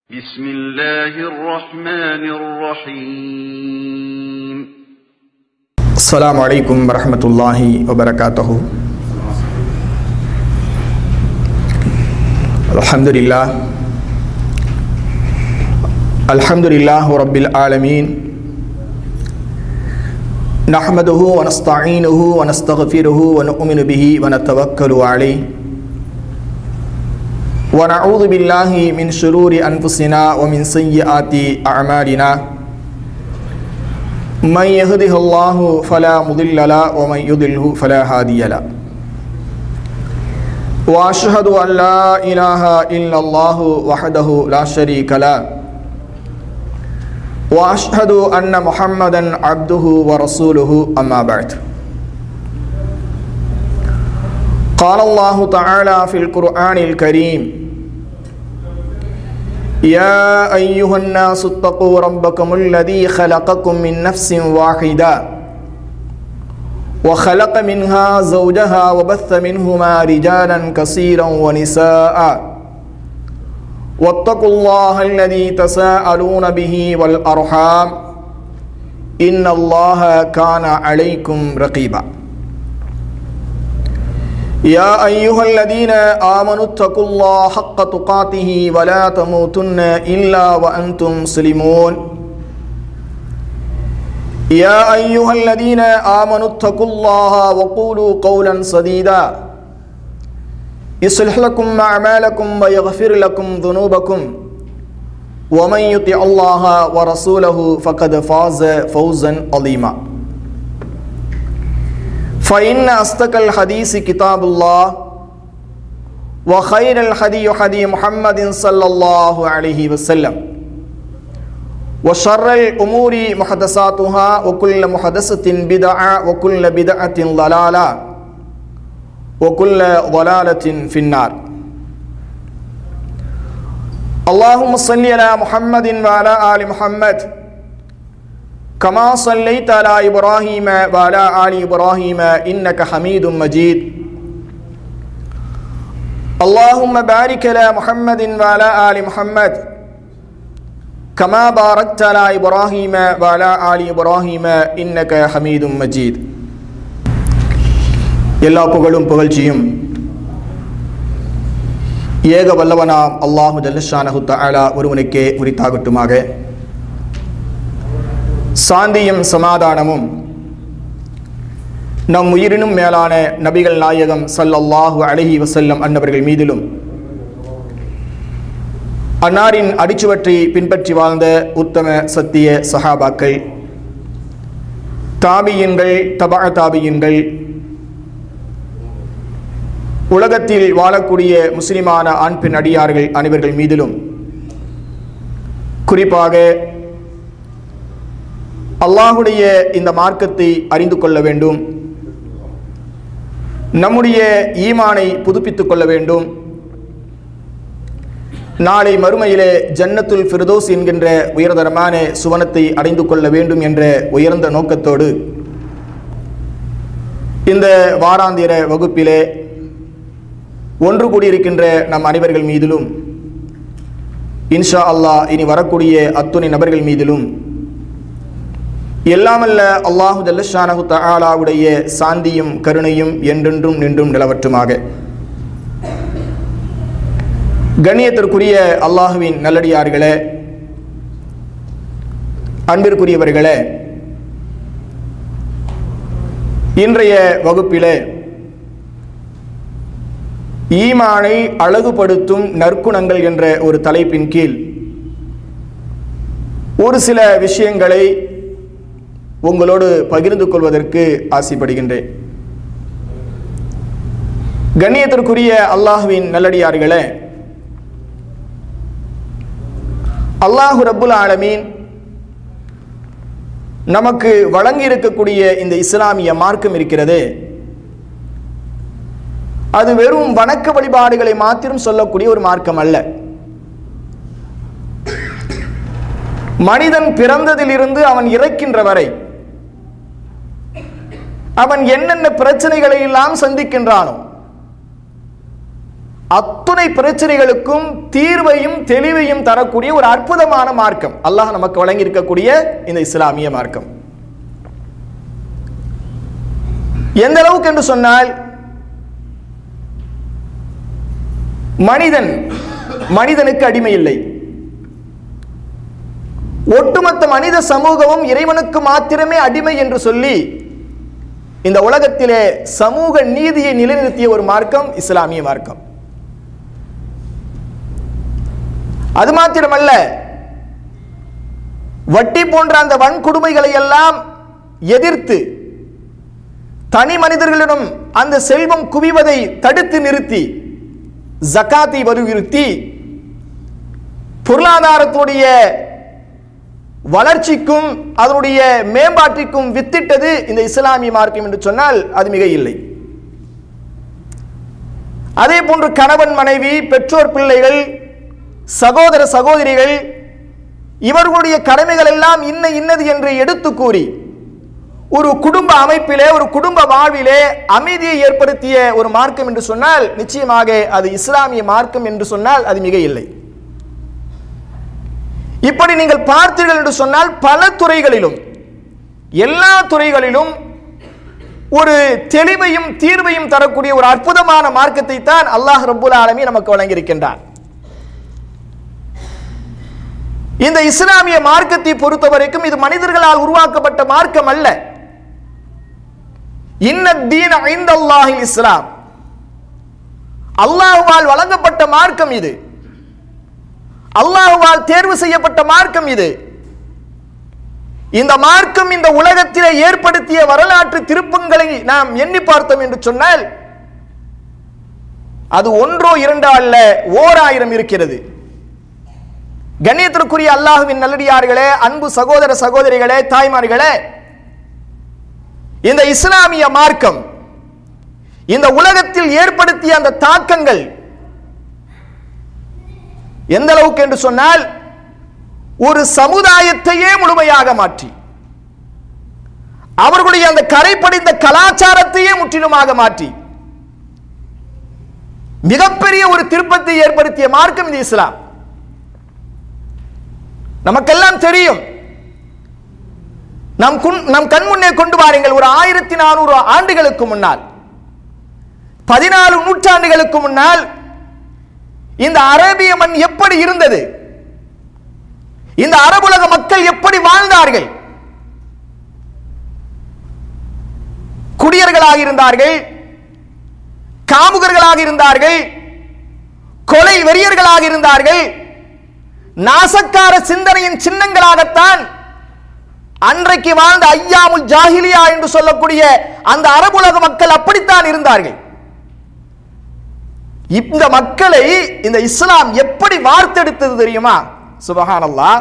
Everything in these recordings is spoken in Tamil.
بسم الله الرحمن الرحيم السلام عليكم ورحمة الله وبركاته الحمد لله الحمد لله رب العالمين نحمده ونستعينه ونستغفره ونؤمن به ونتوكل عليه ونعوذ بالله من شرور أنفسنا ومن سيئات أعمالنا من يهده الله فلا مضل له ومن يضله فلا هادي له واشهد ان لا اله الا الله وحده لا شريك له واشهد ان محمدا عبده ورسوله اما بعد قال الله تعالى في القران الكريم يا أيها الناس اتقوا ربكم الذي خلقكم من نفس واحدة وخلق منها زوجها وبث منهما رجالا كثيرا ونساء واتقوا الله الذي تساءلون به والأرحام إن الله كان عليكم رقيبا يا أيها الذين آمنوا اتقوا الله حق تقاته ولا تموتن إلا وأنتم مسلمون يا أيها الذين آمنوا اتقوا الله وقولوا قولا سديدا يصلح لكم أعمالكم ويغفر لكم ذنوبكم ومن يطع الله ورسوله فقد فاز فوزا عظيما فإن أصدق الحديث كتاب الله وخير الحدي حدي محمد صلى الله عليه وسلم وشر الأمور محدثاتها وكل محدثة بدعة وكل بدعة ضلالة وكل ضلالة في النار اللهم صل على محمد وعلى آل محمد كما صليت على إبراهيم وعلى آل إبراهيم إنك حميد مجيد اللهم بارك على محمد وعلى آل محمد كما باركت على إبراهيم وعلى آل إبراهيم إنك حميد مجيد எல்லா புகழும் புகழ்ச்சியும் ஏக வல்லவனாம் அல்லாஹு ஜல்லஷானஹு தஆலா ஒருவனுக்கே உரித்தாகட்டுமாக சாந்தியும் சமாதானமும் நம் உயிரினும் மேலான நபிகள் நாயகம் சல்லல்லாஹு அலஹி வசல்லம் அன்னவர்கள் மீதிலும் அன்னாரின் அடிச்சுவற்றை பின்பற்றி வாழ்ந்த உத்தம சத்திய சஹாபாக்கள் தாபியன்கள் தபா தாபியன்கள் உலகத்தில் வாழக்கூடிய முஸ்லிமான ஆண் பெண் அடியார்கள் அனைவர்கள் மீதிலும் குறிப்பாக அல்லாஹுடைய இந்த மார்க்கத்தை அறிந்து கொள்ள வேண்டும் நம்முடைய ஈமானை புதுப்பித்துக் கொள்ள வேண்டும் நாளை மறுமையிலே ஜன்னத்துல் ஃபிர்தோஸ் என்கின்ற உயர்தரமான சுவனத்தை அடைந்து கொள்ள வேண்டும் என்ற உயர்ந்த நோக்கத்தோடு இந்த வாராந்திர வகுப்பிலே ஒன்று கூடியிருக்கின்ற நம் அனைவர்கள் மீதிலும் இன்ஷா அல்லாஹ் இனி வரக்கூடிய அத்துணை நபர்கள் மீதிலும் எல்லாமல்ல அல்லாஹு ஜல்லஷானஹு தஆலாவுடைய சாந்தியும் கருணையும் என்றென்றும் நின்றும் நிலவற்றுமாக கண்ணியத்திற்குரிய அல்லாஹுவின் நல்லடியார்களே அன்பிற்குரியவர்களே இன்றைய வகுப்பிலே ஈமானை அழகுபடுத்தும் நற்குணங்கள் என்ற ஒரு தலைப்பின் கீழ் ஒரு சில விஷயங்களை உங்களோடு பகிர்ந்து கொள்வதற்கு ஆசைப்படுகின்றேன் கண்ணியத்திற்குரிய அல்லாஹுவின் நல்லடியார்களே அல்லாஹு ரப்புல் ஆலமீன் நமக்கு வழங்கி இருக்கக்கூடிய இந்த இஸ்லாமிய மார்க்கம் இருக்கிறது அது வெறும் வணக்க வழிபாடுகளை மாத்திரம் சொல்லக்கூடிய ஒரு மார்க்கம் அல்ல மனிதன் பிறந்ததிலிருந்து அவன் இறக்கின்ற வரை அவன் என்னென்ன பிரச்சனைகளை எல்லாம் சந்திக்கின்றானோ அத்துணை பிரச்சனைகளுக்கும் தீர்வையும் தெளிவையும் தரக்கூடிய ஒரு அற்புதமான மார்க்கம் அல்லாஹ் நமக்கு வழங்கி இருக்கக்கூடிய இந்த இஸ்லாமிய மார்க்கம் எந்த அளவுக்கு என்று சொன்னால் மனிதன் மனிதனுக்கு அடிமை இல்லை ஒட்டுமொத்த மனித சமூகமும் இறைவனுக்கு மாத்திரமே அடிமை என்று சொல்லி இந்த உலகத்திலே சமூக நீதியை நிலைநிறுத்திய ஒரு மார்க்கம் இஸ்லாமிய மார்க்கம் அது மாத்திரமல்ல வட்டி போன்ற அந்த வன்கொடுமைகளை எல்லாம் எதிர்த்து தனி மனிதர்களிடம் அந்த செல்வம் குவிவதை தடுத்து நிறுத்தி ஜக்காத்தை வலியுறுத்தி பொருளாதாரத்துடைய வளர்ச்சிக்கும் அதனுடைய மேம்பாட்டிற்கும் வித்திட்டது இந்த இஸ்லாமிய மார்க்கம் என்று சொன்னால் அது மிக இல்லை அதே போன்று கணவன் மனைவி பெற்றோர் பிள்ளைகள் சகோதர சகோதரிகள் இவர்களுடைய கடமைகள் எல்லாம் இன்ன இன்னது என்று எடுத்து கூறி ஒரு குடும்ப அமைப்பிலே ஒரு குடும்ப வாழ்விலே அமைதியை ஏற்படுத்திய ஒரு மார்க்கம் என்று சொன்னால் நிச்சயமாக அது இஸ்லாமிய மார்க்கம் என்று சொன்னால் அது மிக இல்லை இப்படி நீங்கள் பார்த்தீர்கள் என்று சொன்னால் பல துறைகளிலும் எல்லா துறைகளிலும் ஒரு தெளிவையும் தீர்வையும் தரக்கூடிய ஒரு அற்புதமான மார்க்கத்தை தான் அல்லாஹ் ரப்புல் ஆலமீ நமக்கு வழங்கியிருக்கின்றார் இந்த இஸ்லாமிய மார்க்கத்தை பொறுத்தவரைக்கும் இது மனிதர்களால் உருவாக்கப்பட்ட மார்க்கம் அல்ல இன்ன தீன ஐந்தல்லாஹில் இஸ்லாம் அல்லாஹுவால் வழங்கப்பட்ட மார்க்கம் இது அல்லாஹுவால் தேர்வு செய்யப்பட்ட மார்க்கம் இது இந்த மார்க்கம் இந்த உலகத்திலே ஏற்படுத்திய வரலாற்று திருப்பங்களை நாம் எண்ணி பார்த்தோம் என்று சொன்னால் அது ஒன்றோ இரண்டோ அல்ல ஓர் ஆயிரம் இருக்கிறது கண்ணியத்திற்குரிய அல்லாஹுவின் நல்லடியார்களே அன்பு சகோதர சகோதரிகளே தாய்மார்களே இந்த இஸ்லாமிய மார்க்கம் இந்த உலகத்தில் ஏற்படுத்திய அந்த தாக்கங்கள் எந்த அளவுக்கு என்று சொன்னால் ஒரு சமுதாயத்தையே முழுமையாக மாற்றி அவர்களுடைய அந்த கரைப்படிந்த கலாச்சாரத்தையே முற்றிலுமாக மாற்றி மிகப்பெரிய ஒரு திருப்பத்தை ஏற்படுத்திய மார்க்கம் இந்த இஸ்லாம் நமக்கெல்லாம் தெரியும் நம் குன்- நம் கண் முன்னே கொண்டு வாருங்கள் ஒரு ஆயிரத்தி நானூறு ஆண்டுகளுக்கு முன்னால் பதினாலு நூற்றாண்டுகளுக்கு முன்னால் இந்த அரேபிய மண் எப்படி இருந்தது இந்த அரபுலக மக்கள் எப்படி வாழ்ந்தார்கள் குடியர்களாக இருந்தார்கள் காமுகர்களாக இருந்தார்கள் கொலை வெறியர்களாக இருந்தார்கள் நாசக்கார சிந்தனையின் சின்னங்களாகத்தான் அன்றைக்கு வாழ்ந்த ஐயாமுல் ஜாஹிலியா என்று சொல்லக்கூடிய அந்த அரபுலக மக்கள் அப்படித்தான் இருந்தார்கள் இந்த மக்களை இந்த இஸ்லாம் எப்படி வார்த்தெடுத்தது தெரியுமா சுபஹானல்லாஹ்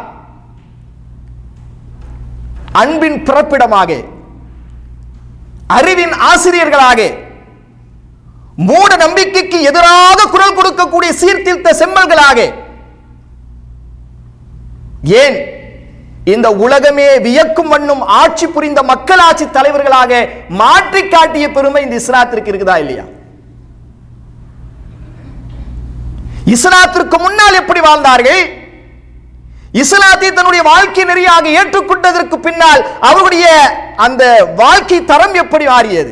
அன்பின் பிறப்பிடமாக அறிவின் ஆசிரியர்களாக மூட நம்பிக்கைக்கு எதிராக குரல் கொடுக்கக்கூடிய சீர்திருத்த செம்மல்களாக ஏன் இந்த உலகமே வியக்கும் வண்ணம் ஆட்சி புரிந்த மக்களாட்சி தலைவர்களாக மாற்றி காட்டிய பெருமை இந்த இஸ்லாத்திற்கு இருக்குதா இல்லையா இஸ்லாத்திற்கு முன்னால் எப்படி வாழ்ந்தார்கள் இஸ்லாத்தை தன்னுடைய வாழ்க்கை நெறியாக ஏற்றுக்கொண்டதற்கு பின்னால் அவருடைய அந்த வாழ்க்கை தரம் எப்படி மாறியது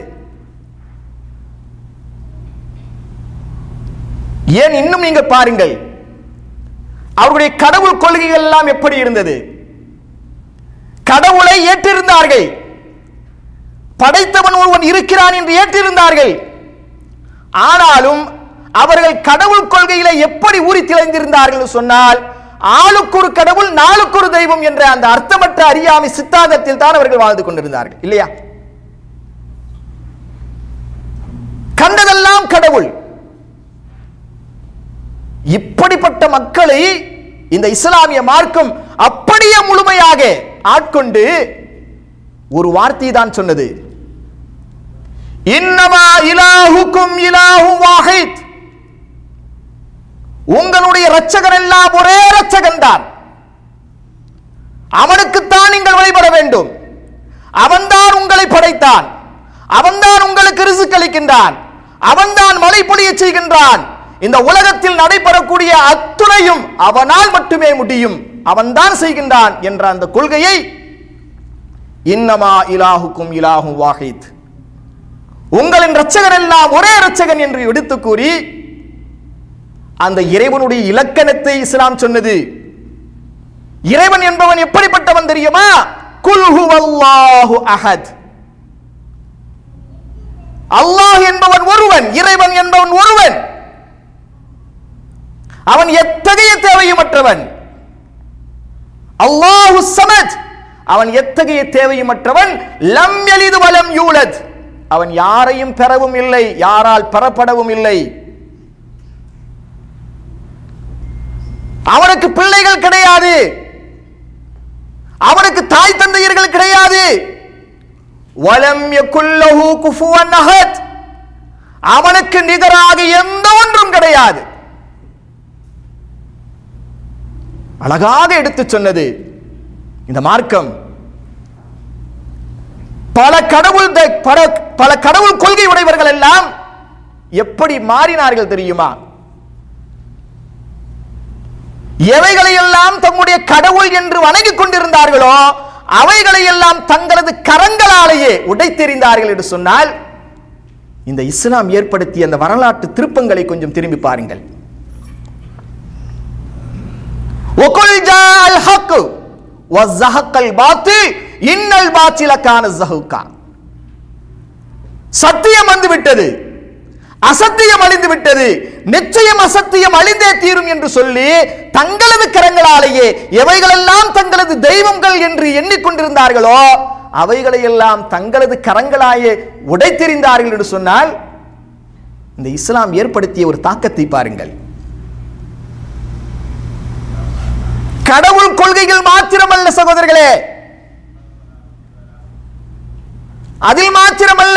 ஏன் இன்னும் நீங்க பாருங்கள் அவருடைய கடவுள் கொள்கைகள் எல்லாம் எப்படி இருந்தது கடவுளை ஏற்றிருந்தார்கள் படைத்தவன் ஒருவன் இருக்கிறான் என்று ஏற்றிருந்தார்கள் ஆனாலும் அவர்கள் கடவுள் கொள்கையில எப்படி ஊறி திளைந்திருந்தார்கள் என்று சொன்னால் ஆளுக்கு ஒரு கடவுள் நாளுக்கு ஒரு தெய்வம் என்ற அந்த அர்த்தமற்ற அறியாமை சித்தாந்தத்தில் தான் அவர்கள் வாழ்ந்து கொண்டிருந்தார்கள் இல்லையா கண்டதெல்லாம் கடவுள் இப்படிப்பட்ட மக்களை இந்த இஸ்லாமிய மார்க்கம் அப்படியே முழுமையாக ஆட்கொண்டு ஒரு வார்த்தை தான் சொன்னது இன்னமா இலாஹுக்கும் இலாஹு வாஹித் உங்களுடைய இரட்சகர் எல்லாம் ஒரே இரட்சகன் தான் அவனுக்குத்தான் நீங்கள் வழிபட வேண்டும் அவன்தான் உங்களை படைத்தான் அவன்தான் உங்களுக்கு ரிசுக் அளிக்கின்றான் அவன்தான் மழை பொழிய செய்கின்றான் இந்த உலகத்தில் நடைபெறக்கூடிய அத்துணையும் அவனால் மட்டுமே முடியும் அவன்தான் செய்கின்றான் என்ற அந்த கொள்கையை இன்னமா இலாஹுக்கும் இலாஹும் வாஹித் உங்களின் இரட்சகன் எல்லாம் ஒரே இரட்சகன் என்று எடுத்து கூறி அந்த இறைவனுடைய இலக்கணத்தை இஸ்லாம் சொன்னது இறைவன் என்பவன் எப்படிப்பட்டவன் தெரியுமா குல் ஹுவல்லாஹு அஹத் அல்லாஹ் என்பவன் ஒருவன் இறைவன் என்பவன் ஒருவன் அவன் எத்தகைய தேவையுமற்றவன் அல்லாஹு சமத் அவன் எத்தகைய தேவையுமற்றவன் லம் எளிது வலம் யூலத் அவன் யாரையும் பெறவும் இல்லை யாரால் பெறப்படவும் இல்லை அவனுக்கு பிள்ளைகள் கிடையாது அவனுக்கு தாய் தந்தையர்கள் கிடையாது வலம் யகுல்லஹு குஃபுவன் அஹத் அவனுக்கு நிகராக எந்த ஒன்றும் கிடையாது அழகாக எடுத்து சொன்னது இந்த மார்க்கம் பல கடவுள் த- பல- பல கடவுள் கொள்கை உடையவர்கள் எல்லாம் எப்படி மாறினார்கள் தெரியுமா எவைகளை எல்லாம் தம்முடைய கடவுள் என்று வணங்கிக் கொண்டிருந்தார்களோ அவைகளை எல்லாம் தங்களது கரங்களாலேயே உடைத்தெறிந்தார்கள் என்று சொன்னால் இந்த இஸ்லாம் ஏற்படுத்திய அந்த வரலாற்று திருப்பங்களை கொஞ்சம் திரும்பி பாருங்கள் وَقُلْ جَاءَ الْحَقُّ وَزَهَقَ الْبَاطِلُ إِنَّ الْبَاطِلَ كَانَ زَهُوقًا சத்தியம் வந்து விட்டது அசத்தியம் அழிந்து விட்டது நிச்சயம் அசத்தியம் அழிந்தே தீரும் என்று சொல்லி தங்களது கரங்களாலேயே எவைகளெல்லாம் தங்களது தெய்வங்கள் என்று எண்ணிக்கொண்டிருந்தார்களோ அவைகளை எல்லாம் தங்களது கரங்களாயே உடைத்தெறிந்தார்கள் என்று சொன்னால் இந்த இஸ்லாம் ஏற்படுத்திய ஒரு தாக்கத்தை பாருங்கள் கடவுள் கொள்கைகள் மாத்திரமல்ல சகோதரர்களே அதில் மாத்திரமல்ல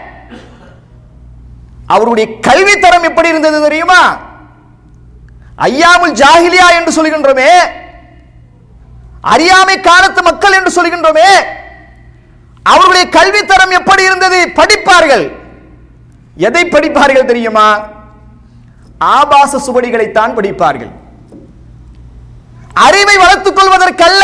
அவருடைய கல்வி தரம் எப்படி இருந்தது தெரியுமா ஐயாமுல் ஜாஹிலியா என்று சொல்கின்றோமே அறியாமை காலத்து மக்கள் என்று சொல்கின்றோமே அவருடைய கல்வி தரம் எப்படி இருந்தது படிப்பார்கள் எதை படிப்பார்கள் தெரியுமா ஆபாச சுவடிகளைத்தான் படிப்பார்கள் அறிவை வளர்த்துக் கொள்வதற்கல்ல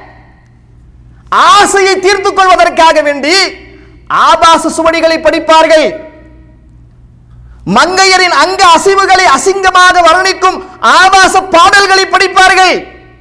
ஆசையை தீர்த்துக் கொள்வதற்காக வேண்டி ஆபாச சுவடிகளை படிப்பார்கள் மங்கையரின் அங்க அசைவுகளை அசிங்கமாக வர்ணிக்கும் ஆபாச பாடல்களை படிப்பார்கள்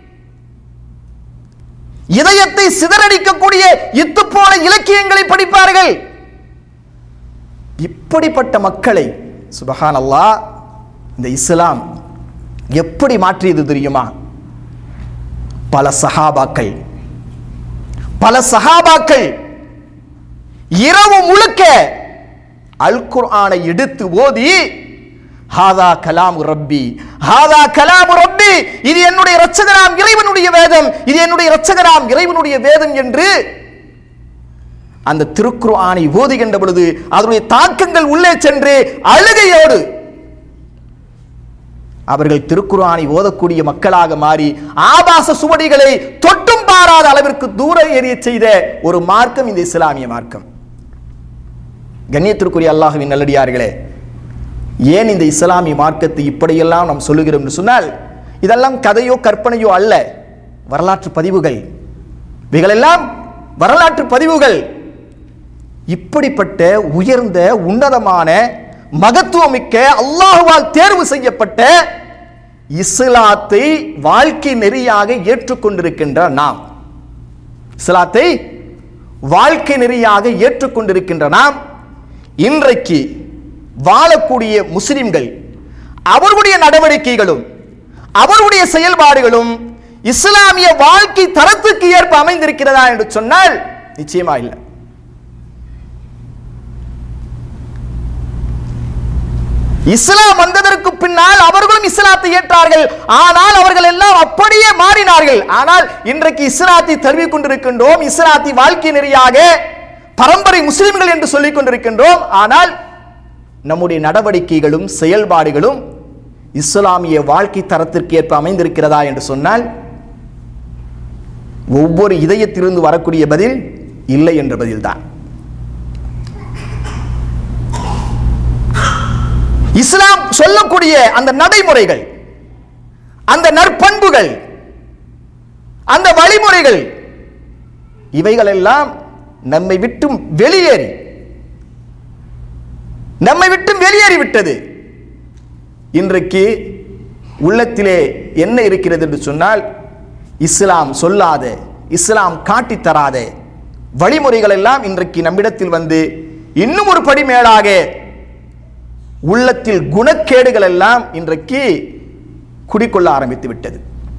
இதயத்தை சிதறடிக்கக்கூடிய இத்து போல இலக்கியங்களை படிப்பார்கள் இப்படிப்பட்ட மக்களை சுபஹான் அல்லாஹ் இந்த இஸ்லாம் எப்படி மாற்றியது தெரியுமா பல சஹாபாக்கள் பல சஹாபாக்கள் இரவு முழுக்க அல் குர்ஆனை எடுத்து ஓதி ஹாதா கலாம் ரப்பி ஹாதா கலாம் ரப்பி இது என்னுடைய இரட்சகராம் இறைவனுடைய வேதம் இது என்னுடைய இரட்சகராம் இறைவனுடைய வேதம் என்று அந்த திருக்குர்ஆனை ஓதுகின்ற பொழுது அதனுடைய தாக்கங்கள் உள்ளே சென்று அழுகையோடு அவர்கள் திருக்குர்ஆனை ஓதக்கூடிய மக்களாக மாறி ஆபாச சுவடிகளை தொட்டும் பாராத அளவிற்கு தூர எறிய செய்த ஒரு மார்க்கம் இந்த இஸ்லாமிய மார்க்கம் கண்ணியத்திற்குரிய அல்லாஹுவின் நல்லடியார்களே ஏன் இந்த இஸ்லாமிய மார்க்கத்தை இப்படியெல்லாம் நாம் சொல்லுகிறோம் என்று சொன்னால் இதெல்லாம் கதையோ கற்பனையோ அல்ல வரலாற்று பதிவுகள் இவைகளெல்லாம் வரலாற்று பதிவுகள் இப்படிப்பட்ட உயர்ந்த உன்னதமான மகத்துவமிக்க அல்லாஹுவால் தேர்வு செய்யப்பட்ட இஸ்லாத்தை வாழ்க்கை நெறியாக ஏற்றுக்கொண்டிருக்கின்ற நாம் இஸ்லாத்தை வாழ்க்கை நெறியாக ஏற்றுக்கொண்டிருக்கின்ற நாம் இன்றைக்கு வாழக்கூடிய முஸ்லிம்கள் அவர்களுடைய நடவடிக்கைகளும் அவர்களுடைய செயல்பாடுகளும் இஸ்லாமிய வாழ்க்கை தரத்துக்கு ஏற்ப அமைந்திருக்கிறதா என்று சொன்னால் நிச்சயமா இல்லை இஸ்லாம் வந்ததற்கு பின்னால் அவர்களும் இஸ்லாத்தை ஏற்றார்கள் ஆனால் அவர்கள் எல்லாம் அப்படியே மாறினார்கள் ஆனால் இன்றைக்கு இஸ்லாத்தை தழுவிக் கொண்டிருக்கின்றோம் இஸ்லாத்தை வாழ்க்கை நெறியாக பரம்பரை முஸ்லிம்கள் என்று சொல்லிக் கொண்டிருக்கின்றோம் ஆனால் நம்முடைய நடவடிக்கைகளும் செயல்பாடுகளும் இஸ்லாமிய வாழ்க்கை தரத்திற்கு ஏற்ப அமைந்திருக்கிறதா என்று சொன்னால் ஒவ்வொரு இதயத்திலிருந்து வரக்கூடிய பதில் இல்லை என்ற பதில்தான் இஸ்லாம் சொல்லக்கூடிய அந்த நடைமுறைகள் அந்த நற்பண்புகள் அந்த வழிமுறைகள் இவைகள் எல்லாம் நம்மை விட்டும் வெளியேறி நம்மை விட்டும் வெளியேறி விட்டது இன்றைக்கு உள்ளத்திலே என்ன இருக்கிறது என்று சொன்னால் இஸ்லாம் சொல்லாத இஸ்லாம் காட்டித் தராத வழிமுறைகள் எல்லாம் இன்றைக்கு நம்மிடத்தில் வந்து இன்னும் ஒரு படி மேலாக உள்ளத்தில் குணக்கேடுகள் எல்லாம் இன்றைக்கு குடிக்கொள்ள ஆரம்பித்து விட்டது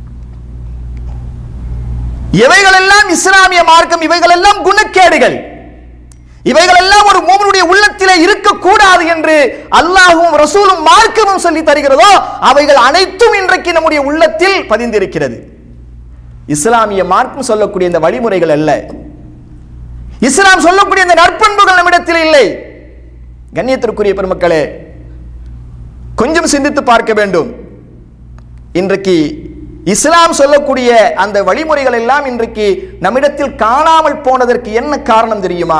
இவைகளெல்லாம் இஸ்லாமிய மார்க்கம் இவைகளெல்லாம் குணக்கேடுகள் இவைகளெல்லாம் ஒரு மூவனுடைய உள்ளத்திலே இருக்கக்கூடாது என்று அல்லாஹும் ரசூலும் மார்க்கமும் சொல்லி தருகிறதோ அவைகள் அனைத்தும் இன்றைக்கு நம்முடைய உள்ளத்தில் பதிந்திருக்கிறது இஸ்லாமிய மார்க்கம் சொல்லக்கூடிய இந்த வழிமுறைகள் அல்ல இஸ்லாம் சொல்லக்கூடிய இந்த நற்பண்புகள் நம்மிடத்தில் இல்லை கண்ணியத்திற்குரிய பெருமக்களே கொஞ்சம் சிந்தித்து பார்க்க வேண்டும் இன்றைக்கு இஸ்லாம் சொல்லக்கூடிய அந்த வழிமுறைகள் எல்லாம் இன்றைக்கு நம்மிடத்தில் காணாமல் போனதற்கு என்ன காரணம் தெரியுமா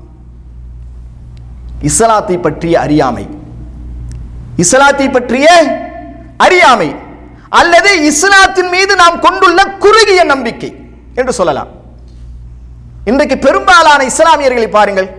இஸ்லாத்தை பற்றிய அறியாமை இஸ்லாத்தை பற்றிய அறியாமை அல்லது இஸ்லாத்தின் மீது நாம் கொண்டுள்ள குறுகிய நம்பிக்கை என்று சொல்லலாம் இன்றைக்கு பெரும்பாலான இஸ்லாமியர்களை பாருங்கள்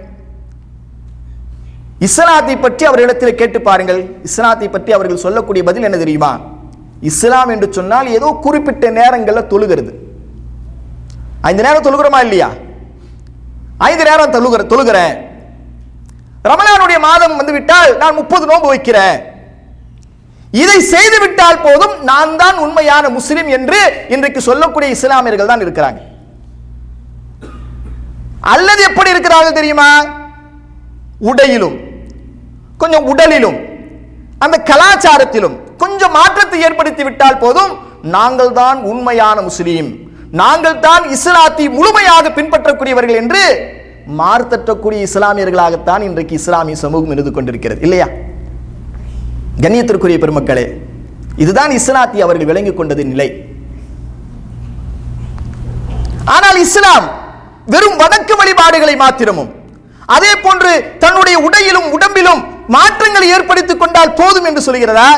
இஸ்லாத்தை பற்றி அவர்களிடத்தில் கேட்டு பாருங்கள் இஸ்லாத்தை பற்றி அவர்கள் சொல்லக்கூடிய பதில் என்ன தெரியுமா இஸ்லாம் என்று சொன்னால் ஏதோ குறிப்பிட்ட நேரங்களில் தொழுகிறது ஐந்து நேரம் தொழுகிறோமா இல்லையா ஐந்து நேரம் தொழுகிற தொழுகிறேன் ரமலானுடைய மாதம் வந்து விட்டால் நான் முப்பது நோன்பு வைக்கிறேன் இதை செய்து விட்டால் போதும் நான் தான் உண்மையான முஸ்லிம் என்று இன்றைக்கு சொல்லக்கூடிய இஸ்லாமியர்கள் தான் இருக்கிறாங்க அல்லது எப்படி இருக்கிறார்கள் தெரியுமா உடையிலும் கொஞ்சம் உடலிலும் அந்த கலாச்சாரத்திலும் கொஞ்சம் மாற்றத்தை ஏற்படுத்தி விட்டால் போதும் நாங்கள் தான் உண்மையான முஸ்லீம் நாங்கள் தான் இஸ்லாத்தை முழுமையாக பின்பற்றக்கூடியவர்கள் என்று மார்த்தற்றக்கூடிய இஸ்லாமியர்களாகத்தான் இன்றைக்கு இஸ்லாமிய சமூகம் இருந்து கொண்டிருக்கிறது இல்லையா கண்ணியத்திற்குரிய பெருமக்களே இதுதான் இஸ்லாத்தை அவர்கள் விளங்கிக் கொண்டது நிலை ஆனால் இஸ்லாம் வெறும் வணக்க வழிபாடுகளை மாத்திரமும் அதே போன்று தன்னுடைய உடையிலும் உடம்பிலும் மாற்றங்களை ஏற்படுத்திக் கொண்டால் போதும் என்று சொல்கிறதா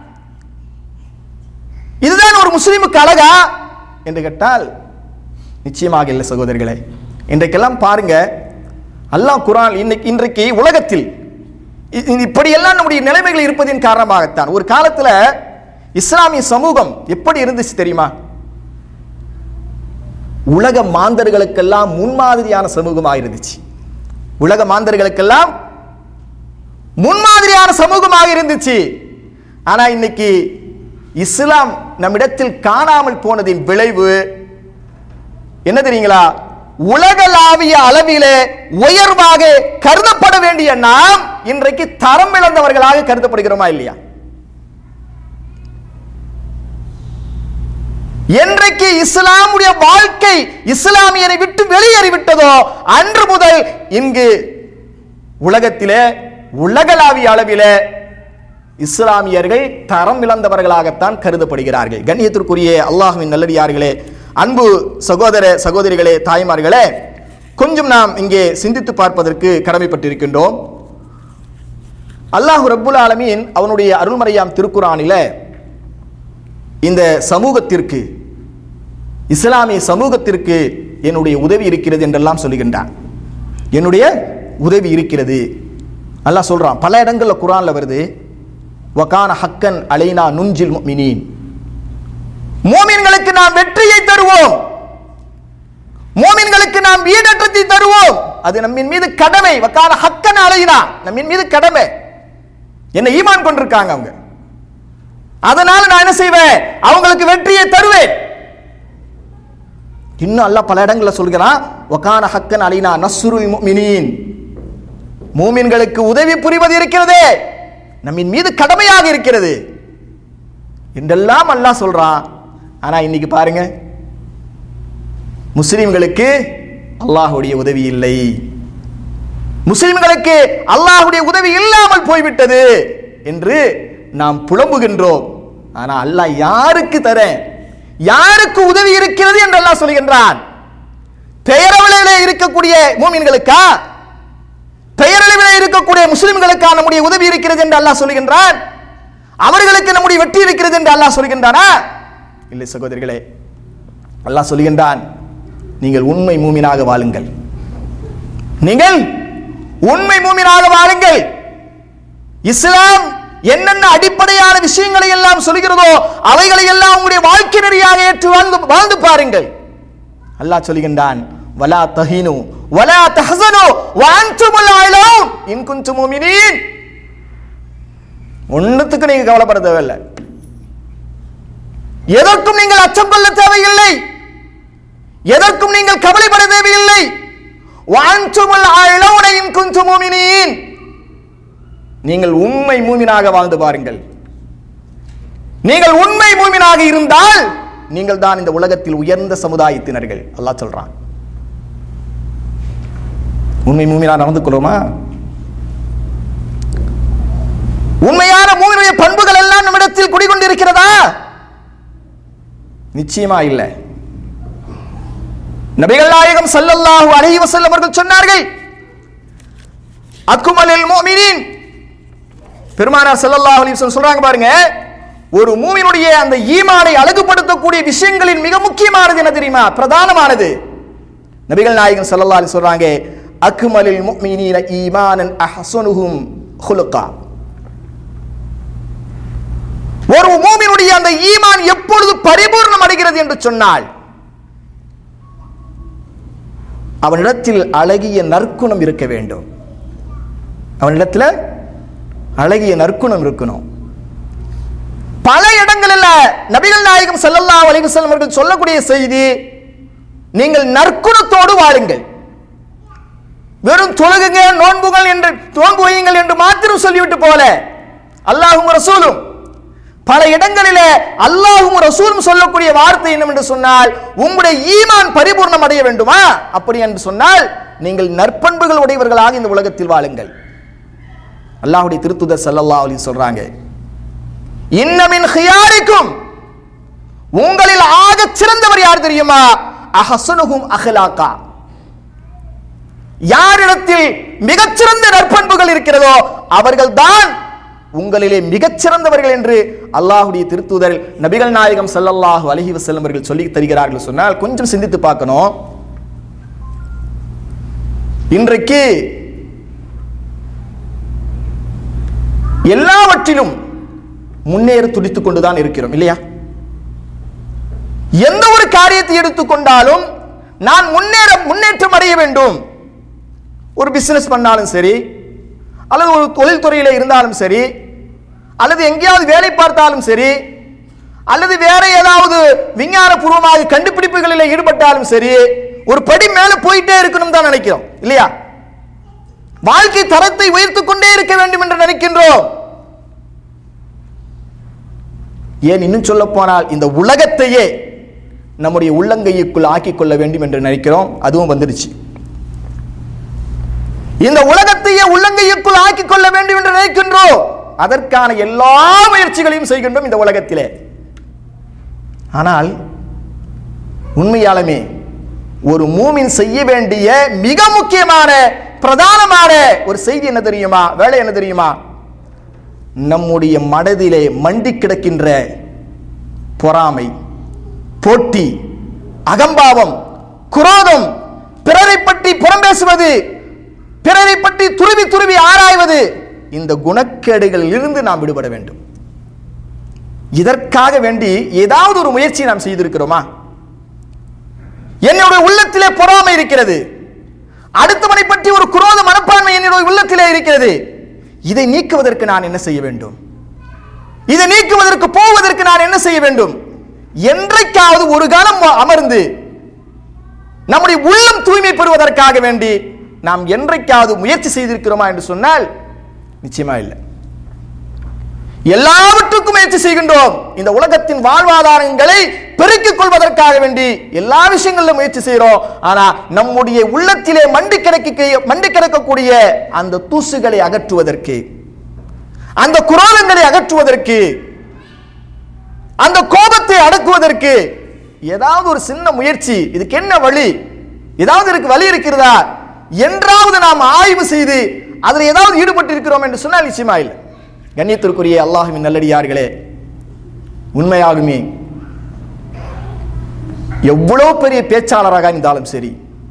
இதுதான் ஒரு முஸ்லிமுக்கு அழகா என்று கேட்டால் நிச்சயமாக இல்லை சகோதரர்களே இன்றைக்கெல்லாம் பாருங்க அல்லாஹ் குரான் இன்னைக்கு இன்றைக்கு உலகத்தில் இ- இ- இப்படியெல்லாம் நம்முடைய நிலைமைகள் இருப்பதின் காரணமாகத்தான் ஒரு காலத்துல இஸ்லாமிய சமூகம் எப்படி இருந்துச்சு தெரியுமா உலக மாந்தர்களுக்கெல்லாம் முன்மாதிரியான சமூகமாக இருந்துச்சு உலக மாந்தர்களுக்கெல்லாம் முன்மாதிரியான சமூகமாக இருந்துச்சு ஆனா இன்னைக்கு இஸ்லாம் நம்மிடத்தில் காணாமல் போனதின் விளைவு என்ன தெரியுங்களா உலகளாவிய அளவிலே உயர்வாக கருதப்பட வேண்டிய நாம் இன்றைக்கு தரம் இழந்தவர்களாக கருதப்படுகிறோமா இல்லையா என்றைக்கு இஸ்லாமுடைய வாழ்க்கை இஸ்லாமியரை விட்டு வெளியேறிவிட்டதோ அன்று முதல் இங்கு உலகத்திலே உலகளாவிய அளவிலே இஸ்லாமியர்கள் தரம் இழந்தவர்களாகத்தான் கருதப்படுகிறார்கள் கண்ணியத்திற்குரிய அல்லாஹ்வின் நல்லடியார்களே அன்பு சகோதர சகோதரிகளே தாய்மார்களே கொஞ்சம் நாம் இங்கே சிந்தித்து பார்ப்பதற்கு கடமைப்பட்டிருக்கின்றோம் அல்லாஹ் ரப்புல் ஆலமீன் அவனுடைய அருள்மறையாம் திருக்குறானில இந்த சமூகத்திற்கு இஸ்லாமிய சமூகத்திற்கு என்னுடைய உதவி இருக்கிறது என்றெல்லாம் சொல்லுகின்றான் என்னுடைய உதவி இருக்கிறது அல்லாஹ் சொல்றான் பல இடங்கள்ல குரான்ல வருது வகான ஹக்கன் அலைனா நுஞ்சில் முஃமினீன் மோமின்களுக்கு நாம் வெற்றியை தருவோம் மோமின்களுக்கு நாம் ஈடற்றத்தை தருவோம் அது நம்மின் மீது கடமை வக்கான ஹக்கன் அலைனா நம்மின் மீது கடமை என்ன ஈமான் கொண்டிருக்காங்க அவங்க அதனால நான் என்ன செய்வேன் அவங்களுக்கு வெற்றியை தருவேன் இன்னும் அல்லாஹ் பல இடங்கள்ல சொல்கிறான் வகான ஹக்கன் அலைனா நஸ்ருல் முஃமினீன் மூமின்களுக்கு உதவி புரிவது இருக்கிறதே நம்மின் மீது கடமையாக இருக்கிறது என்றெல்லாம் அல்லாஹ் சொல்றான் ஆனா இன்னைக்கு பாருங்க முஸ்லிம்களுக்கு அல்லாஹ்வுடைய உதவி இல்லை முஸ்லிம்களுக்கு அல்லாஹ்வுடைய உதவி இல்லாமல் போய்விட்டது என்று நாம் புலம்புகின்றோம் ஆனா அல்லாஹ் யாருக்கு தர யாருக்கு உதவி இருக்கிறது என்று அல்லாஹ் சொல்கின்றான் பெயரவளையிலே இருக்கக்கூடிய மூமின்களுக்கா பெயரளவில் இருக்கக்கூடிய முஸ்லிம்களுக்கான நம்முடைய உதவி இருக்கிறது என்று அல்லாஹ் சொல்கின்றான் அவர்களுக்கு நம்முடைய வெற்றி இருக்கிறது என்று அல்லாஹ் சொல்கின்றானா இல்லை சகோதரிகளே அல்லாஹ் சொல்கின்றான் நீங்கள் உண்மை மூமினாக வாழுங்கள் நீங்கள் உண்மை மூமினாக வாழுங்கள் இஸ்லாம் என்னென்ன அடிப்படையான விஷயங்களை எல்லாம் சொல்கிறதோ அவைகளை எல்லாம் உங்களுடைய வாழ்க்கை நெறியாக ஏற்று வாழ்ந்து வாழ்ந்து பாருங்கள் அல்லாஹ் சொல்கின்றான் வலா தஹினு வலா தஹசனு வஅன்துமுல் அலௌன் இன் குன்தும் முஃமினீன் ஒண்ணுத்துக்கு நீங்க கவலைப்பட தேவையில்லை எதற்கும் நீங்கள் அச்சம் கொள்ள தேவையில்லை எதற்கும் நீங்கள் கவலைப்பட தேவையில்லை வஅன்துமுல் அலௌன இன் குன்தும் முஃமினீன் நீங்கள் உண்மை மூமினாக வாழ்ந்து பாருங்கள் நீங்கள் உண்மை மூமினாக இருந்தால் நீங்கள் தான் இந்த உலகத்தில் உயர்ந்த சமுதாயத்தினர்கள் அல்லாஹ் சொல்றான் உண்மை மூமினா நடந்து கொள்வோமா உண்மையான மூமினுடைய பண்புகள் எல்லாம் நம்மிடத்தில் குடிகொண்டிருக்கிறதா நிச்சயமா இல்லை நபிகள் நாயகம் ஸல்லல்லாஹு அலைஹி வஸல்லம் அவர்கள் சொன்னார்கள் அக்குமலில் முஃமினீன் பெருமானார் ஸல்லல்லாஹு அலைஹி வஸல்லம் சொல்றாங்க பாருங்க ஒரு மூமினுடைய அந்த ஈமானை அழகுபடுத்தக்கூடிய விஷயங்களின் மிக முக்கியமானது என்ன தெரியுமா பிரதானமானது நபிகள் நாயகம் ஸல்லல்லாஹு அலைஹி சொல்றாங்க அக்மலில் முஃமினீன ஈமானன் அஹ்ஸனுஹும் ஹுலுகா ஒரு மூமினுடைய அந்த ஈமான் எப்பொழுது பரிபூர்ணம் அடைகிறது என்று சொன்னால் அவனிடத்தில் அழகிய நற்குணம் இருக்க வேண்டும் அவனிடத்தில் அழகிய நற்குணம் இருக்கணும் பல இடங்களில் நபிகள் நாயகம் ஸல்லல்லாஹு அலைஹி வஸல்லம் அவர்கள் சொல்லக்கூடிய செய்தி நீங்கள் நற்குணத்தோடு வாழுங்கள் வெறும் தொழுகுங்க நோன்புகள் என்று நோன்பு வையுங்கள் என்று மாத்திரம் சொல்லிவிட்டு போல அல்லாஹும் ரசூலும் பல இடங்களிலே அல்லாஹும் ரசூலும் சொல்லக்கூடிய வார்த்தை என்னவென்று சொன்னால் உங்களுடைய ஈமான் பரிபூர்ணம் அடைய வேண்டுமா அப்படி என்று சொன்னால் நீங்கள் நற்பண்புகள் உடையவர்களாக இந்த உலகத்தில் வாழுங்கள் அல்லாஹ்வுடைய திருத்துதர் ஸல்லல்லாஹு அலைஹி சொல்றாங்க இன்னமின் ஹியாரிக்கும் உங்களில் ஆகச் சிறந்தவர் யார் தெரியுமா அஹசனுகும் அஹ்லாக்கா யாரிடத்தில் மிகச்சிறந்த நற்பண்புகள் இருக்கிறதோ அவர்கள்தான் உங்களிலே மிகச்சிறந்தவர்கள் என்று அல்லாஹ்வுடைய திருத்தூதர் நபிகள் நாயகம் ஸல்லல்லாஹு அலைஹி வஸல்லம் அவர்கள் சொல்லி தருகிறார்கள் சொன்னால் கொஞ்சம் சிந்தித்து பார்க்கணும் இன்றைக்கு எல்லாவற்றிலும் முன்னேற துடித்துக் கொண்டுதான் இருக்கிறோம் இல்லையா எந்த ஒரு காரியத்தை எடுத்துக்கொண்டாலும் நான் முன்னேற முன்னேற்றம் அடைய வேண்டும் ஒரு பிசினஸ் பண்ணாலும் சரி அல்லது ஒரு தொழில்துறையில இருந்தாலும் சரி அல்லது எங்கேயாவது வேலை பார்த்தாலும் சரி அல்லது வேற ஏதாவது விஞ்ஞானபூர்வமாக கண்டுபிடிப்புகளில் ஈடுபட்டாலும் சரி ஒரு படி மேல போயிட்டே இருக்கணும் தான் நினைக்கிறோம் இல்லையா வாழ்க்கை தரத்தை உயர்த்திக் கொண்டே இருக்க வேண்டும் என்று நினைக்கின்றோம் ஏன் இன்னும் சொல்ல போனால் இந்த உலகத்தையே நம்முடைய உள்ளங்கைக்குள் ஆக்கிக் கொள்ள வேண்டும் என்று நினைக்கிறோம் அதுவும் வந்துடுச்சு இந்த உலகத்தையே உள்ளங்கைக்குள் ஆக்கிக் கொள்ள வேண்டும் என்று நினைக்கின்றோம் அதற்கான எல்லா முயற்சிகளையும் செய்கின்றோம் இந்த உலகத்திலே ஆனால் உண்மையாலுமே ஒரு மூமின் செய்ய வேண்டிய மிக முக்கியமான பிரதானமான ஒரு செய்தி என்ன தெரியுமா வேலை என்ன தெரியுமா நம்முடைய மனதிலே மண்டி கிடக்கின்ற பொறாமை போட்டி அகம்பாவம் குரோதம் பிறரை பற்றி புறம் பேசுவது பிறரை பற்றி துருவி துருவி ஆராய்வது இந்த குணக்கேடுகளில் இருந்து நாம் விடுபட வேண்டும் இதற்காக வேண்டி ஏதாவது ஒரு முயற்சி நாம் செய்திருக்கிறோமா என்னுடைய உள்ளத்திலே பொறாமை இருக்கிறது அடுத்தவனை பற்றி ஒரு குரோத மனப்பான்மை என்னுடைய உள்ளத்திலே இருக்கிறது இதை நீக்குவதற்கு நான் என்ன செய்ய வேண்டும் இதை நீக்குவதற்கு போவதற்கு நான் என்ன செய்ய வேண்டும் என்றைக்காவது ஒரு காலம் அமர்ந்து நம்முடைய உள்ளம் தூய்மை பெறுவதற்காக வேண்டி நாம் என்றைக்காவது முயற்சி செய்திருக்கிறோமா என்று சொன்னால் நிச்சயமா இல்லை எல்லாவற்றுக்கும் முயற்சி செய்கின்றோம் இந்த உலகத்தின் வாழ்வாதாரங்களை பெருக்கிக் கொள்வதற்காக வேண்டி எல்லா விஷயங்களிலும் முயற்சி செய்கிறோம் ஆனா நம்முடைய உள்ளத்திலே மண்டி கிடக்க மண்டி கிடக்கக்கூடிய அந்த தூசுகளை அகற்றுவதற்கு அந்த குரோலங்களை அகற்றுவதற்கு அந்த கோபத்தை அடக்குவதற்கு ஏதாவது ஒரு சின்ன முயற்சி இதுக்கு என்ன வழி ஏதாவது இருக்கு வழி இருக்கிறதா என்றாவது நாம் ஆய்வு செய்து அதில் ஏதாவது ஈடுபட்டு இருக்கிறோம் என்று சொன்னால் நிச்சயமா இல்லை கண்ணியத்திற்குரிய அல்லாஹுவின் நல்லடியார்களே உண்மையாகுமே எவ்வளவு பெரிய பேச்சாளராக இருந்தாலும் சரி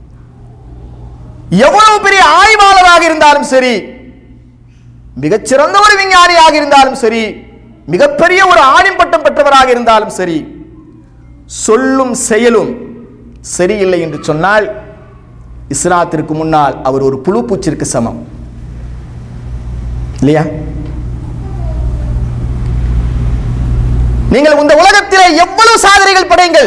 எவ்வளவு பெரிய ஆய்வாளராக இருந்தாலும் சரி மிகச்சிறந்த ஒரு விஞ்ஞானியாக இருந்தாலும் சரி மிகப்பெரிய ஒரு ஆணின் பட்டம் பெற்றவராக இருந்தாலும் சரி சொல்லும் செயலும் சரியில்லை என்று சொன்னால் இஸ்லாத்திற்கு முன்னால் அவர் ஒரு புழு பூச்சிற்கு சமம் இல்லையா நீங்கள் இந்த உலகத்திலே எவ்வளவு சாதனைகள் படையுங்கள்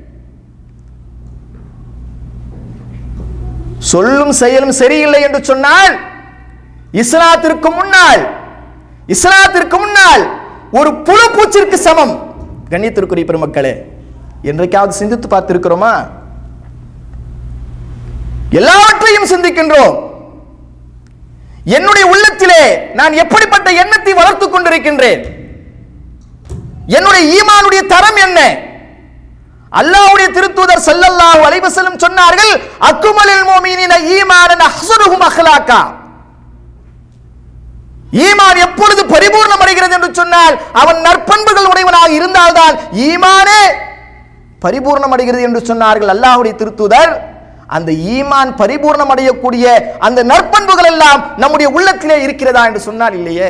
சொல்லும் செயலும் சரியில்லை என்று சொன்னால் இஸ்லாத்திற்கு முன்னால் இஸ்லாத்திற்கு முன்னால் ஒரு புழு பூச்சிற்கு சமம் கண்ணியத்திற்குரிய பெருமக்களே என்றைக்காவது சிந்தித்து பார்த்திருக்கிறோமா எல்லாவற்றையும் சிந்திக்கின்றோம் என்னுடைய உள்ளத்திலே நான் எப்படிப்பட்ட எண்ணத்தை வளர்த்துக் கொண்டிருக்கின்றேன் என்னுடைய ஈமானுடைய தரம் என்ன அல்லாஹ்வுடைய திருத்தூதர் ஸல்லல்லாஹு அலைஹி வஸல்லம் சொன்னார்கள் அக்குமலில் முஃமினீன ஈமானன் அஹ்ஸனுஹும் அக்லாக்கா ஈமான் எப்பொழுது பரிபூர்ணம் அடைகிறது என்று சொன்னால் அவன் நற்பண்புகள் உடையவனாக இருந்தால்தான் ஈமானே பரிபூர்ணம் அடைகிறது என்று சொன்னார்கள் அல்லாஹ்வுடைய திருத்தூதர் அந்த ஈமான் பரிபூர்ணம் அடையக்கூடிய அந்த நற்பண்புகள் எல்லாம் நம்முடைய உள்ளத்திலே இருக்கிறதா என்று சொன்னார் இல்லையே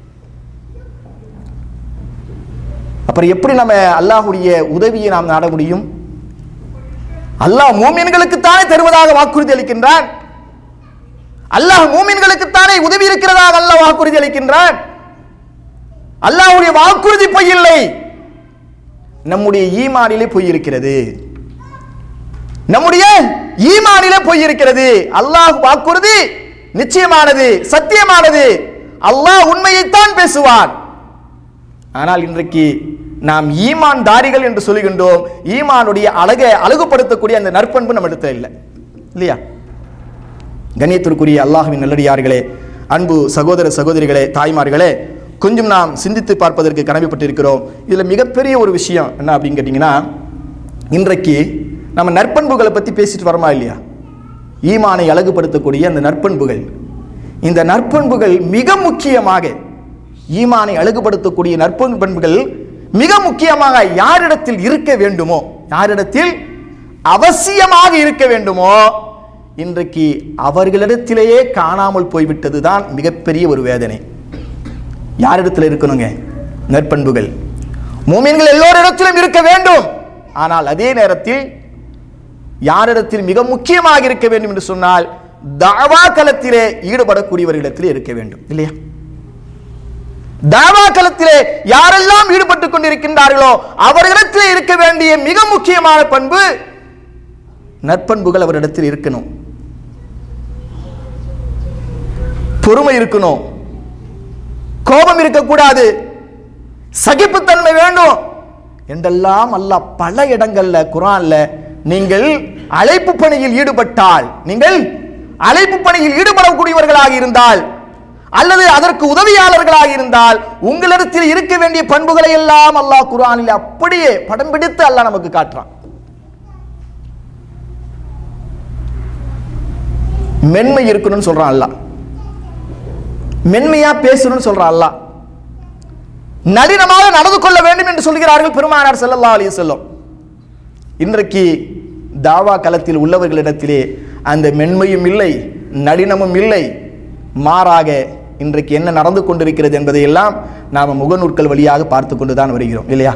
அப்புறம் எப்படி நம்ம அல்லாஹ்வுடைய உதவியை நாம் நாட முடியும் அல்லாஹ் மூமின்களுக்குத்தானே தருவதாக வாக்குறுதி அளிக்கின்றான் அல்லாஹ் மூமின்களுக்குத்தானே உதவி இருக்கிறதாக அல்லாஹ் வாக்குறுதி அளிக்கின்றான் அல்லாஹ்வுடைய வாக்குறுதி பொய் இல்லை நம்முடைய ஈமானிலே பொய் இருக்கிறது நம்முடைய ஈமானிலே பொய் இருக்கிறது அல்லாஹ் வாக்குறுதி நிச்சயமானது சத்தியமானது அல்லாஹ் உண்மையைத்தான் பேசுவான் ஆனால் இன்றைக்கு நாம் ஈமான் தாரிகள் என்று சொல்லுகின்றோம் ஈமானுடைய அழகை அழகுபடுத்தக்கூடிய அந்த நற்பண்பு நம்ம இடத்துல இல்லை இல்லையா கண்ணியத்திற்குரிய அல்லாஹ்வின் நல்லடியார்களே அன்பு சகோதர சகோதரிகளே தாய்மார்களே கொஞ்சம் நாம் சிந்தித்து பார்ப்பதற்கு கடமைப்பட்டிருக்கிறோம் இதில் மிகப்பெரிய ஒரு விஷயம் என்ன அப்படின்னு கேட்டிங்கன்னா இன்றைக்கு நம்ம நற்பண்புகளை பற்றி பேசிட்டு வரோமா இல்லையா ஈமானை அழகுபடுத்தக்கூடிய அந்த நற்பண்புகள் இந்த நற்பண்புகள் மிக முக்கியமாக ஈமானை அழகுபடுத்தக்கூடிய நற்பண்பு பண்புகள் மிக முக்கியமாக யாரிடத்தில் இருக்க வேண்டுமோ யாரிடத்தில் அவசியமாக இருக்க வேண்டுமோ இன்றைக்கு அவர்களிடத்திலேயே காணாமல் போய்விட்டது தான் மிகப்பெரிய ஒரு வேதனை யாரிடத்தில் இருக்கணுங்க நற்பண்புகள் மூமின்கள் எல்லோரிடத்திலும் இருக்க வேண்டும் ஆனால் அதே நேரத்தில் யாரிடத்தில் மிக முக்கியமாக இருக்க வேண்டும் என்று சொன்னால் தாவா களத்திலே ஈடுபடக்கூடியவர்களிடத்திலே இருக்க வேண்டும் இல்லையா தாவா களத்திலே யாரெல்லாம் ஈடுபட்டுக் கொண்டிருக்கின்றார்களோ அவர்களிடத்திலே இருக்க வேண்டிய மிக முக்கியமான பண்பு நற்பண்புகள் அவரிடத்தில் இருக்கணும் பொறுமை இருக்கணும் கோபம் இருக்கக்கூடாது சகிப்புத்தன்மை வேண்டும் என்றெல்லாம் அல்லாஹ் பல இடங்கள்ல குரான்ல நீங்கள் அழைப்பு பணியில் ஈடுபட்டால் நீங்கள் அழைப்பு பணியில் ஈடுபடக்கூடியவர்களாக இருந்தால் அல்லது அதற்கு உதவியாளர்களாக இருந்தால் உங்களிடத்தில் இருக்க வேண்டிய பண்புகளை எல்லாம் அல்லாஹ் குரானில் அப்படியே படம் பிடித்து அல்லாஹ் நமக்கு காட்டுறான் மென்மை இருக்கணும்னு சொல்றான் அல்லாஹ் மென்மையா பேசணும்னு சொல்றான் அல்லாஹ் நளினமாக நடந்து கொள்ள வேண்டும் என்று சொல்கிறார்கள் பெருமானார் ஸல்லல்லாஹு அலைஹி வஸல்லம் இன்றைக்கு தாவா களத்தில் உள்ளவர்களிடத்திலே அந்த மென்மையும் இல்லை நளினமும் இல்லை மாறாக இன்றைக்கு என்ன நடந்து கொண்டிருக்கிறது என்பதையெல்லாம் நாம் முகநூற்கள் வழியாக பார்த்து கொண்டு தான் வருகிறோம் இல்லையா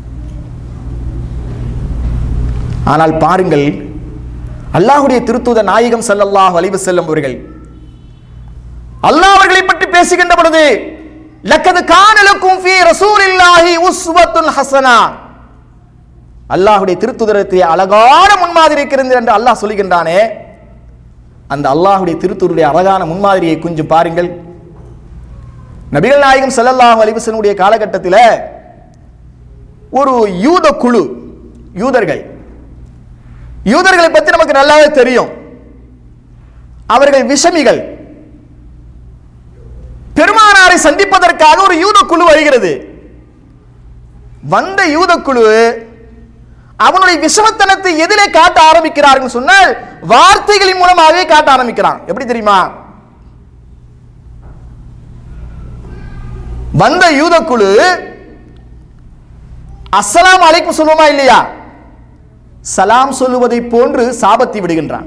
ஆனால் பாருங்கள் அல்லாஹ்வுடைய திருத்தூத நாயகம் ஸல்லல்லாஹு அலைஹி வஸல்லம் அவர்கள் அல்லாஹ் அவர்களை பற்றி பேசுகின்ற பொழுது லக்கது கானலுக்கும் ஃபீ ரசூலில்லாஹி உஸ்வத்துன் ஹஸனா அல்லாஹ்வுடைய திருத்துதரத்தை அழகான முன்மாதிரி இருக்கிறது என்று அல்லாஹ் சொல்லுகின்றானே அந்த அல்லாஹ்வுடைய திருத்துருடைய அழகான முன்மாதிரியை கொஞ்சம் பாருங்கள் நபிகள் நாயகம் ஸல்லல்லாஹு அலைஹி வஸல்லம் காலகட்டத்தில் ஒரு யூத குழு யூதர்கள் யூதர்களை பற்றி நமக்கு நல்லாவே தெரியும் அவர்கள் விஷமிகள் பெருமானாரை சந்திப்பதற்காக ஒரு யூத குழு வருகிறது வந்த யூத குழு அவனுடைய விஷமத்தனத்தை எதிலே காட்ட ஆரம்பிக்கிறார்கள் சொன்னால் வார்த்தைகளின் மூலமாகவே காட்ட ஆரம்பிக்கிறான் எப்படி தெரியுமா வந்த யூத குழு அஸ்ஸலாமு அலைக்கும் சொல்லுமா இல்லையா சலாம் சொல்லுவதை போன்று சாபத்தி விடுகின்றான்